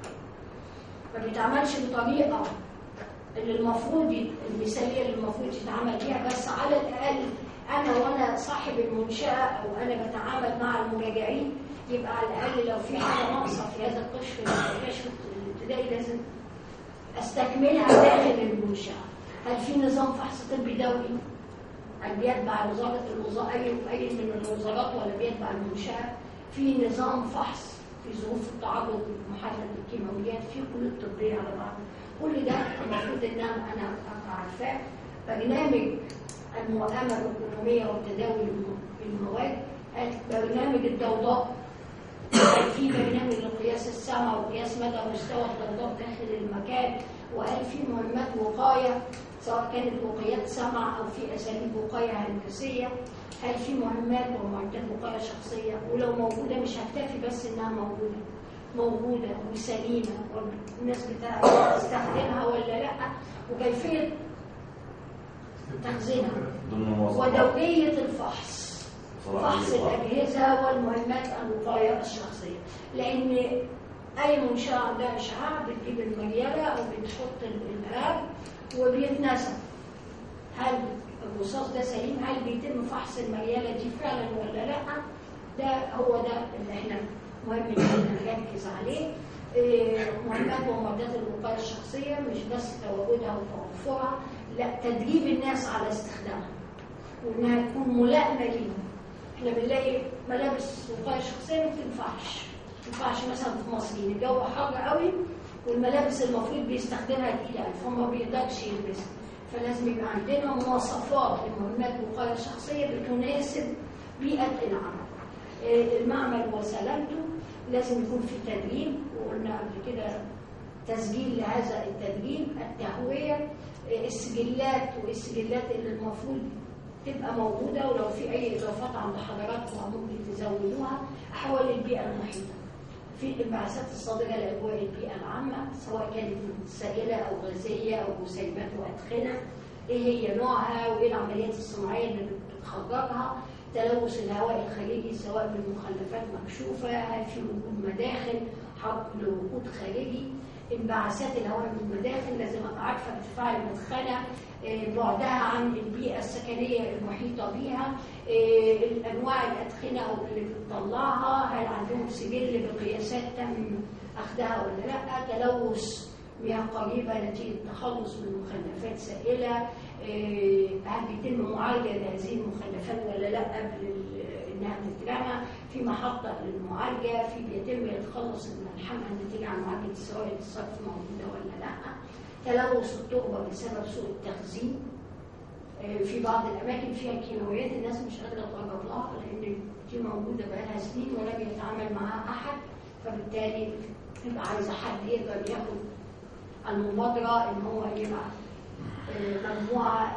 ما بيتعملش بطريقه اللي المفروض ي- المثاليه اللي المفروض يتعامل بيها بس على الاقل انا وانا صاحب المنشاه او انا بتعامل مع المراجعين يبقى على الاقل لو في حاجه ناقصه في هذا الكشف الكشف الابتدائي لازم استكملها داخل المنشاه هل في نظام فحص طبي دولي؟ هل بيتبع وزاره الوزاره اي اي من الوزارات ولا بيتبع المنشاه؟ في نظام فحص في ظروف التعرض محدد للكيماويات في كل الطبيه على بعض كل ده المفروض ان انا أنا ابقى عارفاه برنامج المؤامره الايكونوميه وتداول الم- المواد برنامج الضوضاء في برنامج لقياس السمع وقياس مدى مستوى الضوضاء داخل المكان وهل في مهمات وقايه سواء كانت وقايات سمع او في اساليب وقايه هندسيه هل في مهمات ومعدات وقايه شخصيه ولو موجوده مش هكتفي بس انها موجوده موجوده وسليمه والناس بتاع- بتستخدمها ولا لا وكيفيه تخزينها ضمن مواصفات ودوريه الفحص صلاحية فحص الوقت. الأجهزة والمهمات الوقاية الشخصية لأن أي منشأة عندها إشعاع بتجيب المريالة أو بتحط الإلهاب وبيتنسى هل الرصاص ده سليم هل بيتم فحص المريالة دي فعلا ولا لا ده هو ده اللي احنا مهم ان احنا نركز عليه إيه، مهمات ومعدات الوقاية الشخصية مش بس تواجدها وتوفرها لا تدريب الناس على استخدامها وانها تكون ملائمه ليهم احنا بنلاقي ملابس وقايه شخصيه ما بتنفعش ما تنفعش مثلا في مصر يعني الجو حر قوي والملابس المفروض بيستخدمها تقيله قوي فما بيقدرش يلبسها فلازم يبقى عندنا مواصفات لمهمات الوقايه الشخصيه بتناسب بيئه العمل آه، المعمل وسلامته لازم يكون في تدريب وقلنا قبل كده تسجيل لهذا التدريب التهوية آه، السجلات والسجلات اللي المفروض تبقى موجودة ولو في أي إضافات عند حضراتكم ممكن تزودوها أحوال البيئة المحيطة في الانبعاثات الصادرة لأجواء البيئة العامة سواء كانت سائلة أو غازية أو مسيبات وأدخنة إيه هي نوعها وإيه العمليات الصناعية اللي بتخرجها تلوث الهواء الخارجي سواء من مخلفات مكشوفة هل في وجود مداخل حرق لوقود خارجي انبعاثات الهواء من المداخل لازم ابقى عارفه ارتفاع المدخنه آه، بعدها عن البيئه السكنيه المحيطه بيها آه، الانواع الادخنه او اللي بتطلعها هل عندهم سجل بقياسات تم اخذها ولا لا تلوث مياه قريبه نتيجه تخلص من مخلفات سائله آه، هل بيتم معالجه لهذه المخلفات ولا لا قبل ال- انها تترمى في محطه للمعالجه في بيتم التخلص من الحمى الناتجه عن معالجه السوائل الصرف موجوده ولا لا تلوث التربه بسبب سوء التخزين آه، في بعض الاماكن فيها كيماويات الناس مش قادره تقرب لها لان دي موجوده بقالها سنين ولم يتعامل معها احد فبالتالي تبقى عايزه حد يقدر ياخد المبادره ان هو يبقى آه، مجموعه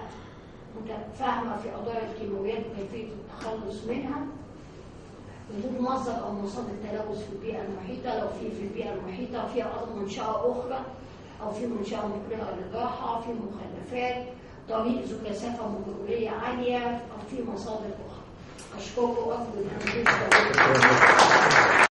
متفاهمه في قضايا الكيماويات وكيفيه التخلص منها وجود مصدر او مصادر تلوث في البيئه المحيطه لو في في البيئه المحيطه في أرض منشاه اخرى او في منشاه مقبله للراحه في مخلفات طريق ذو كثافه مروريه عاليه او في مصادر اخرى اشكركم وافضل ان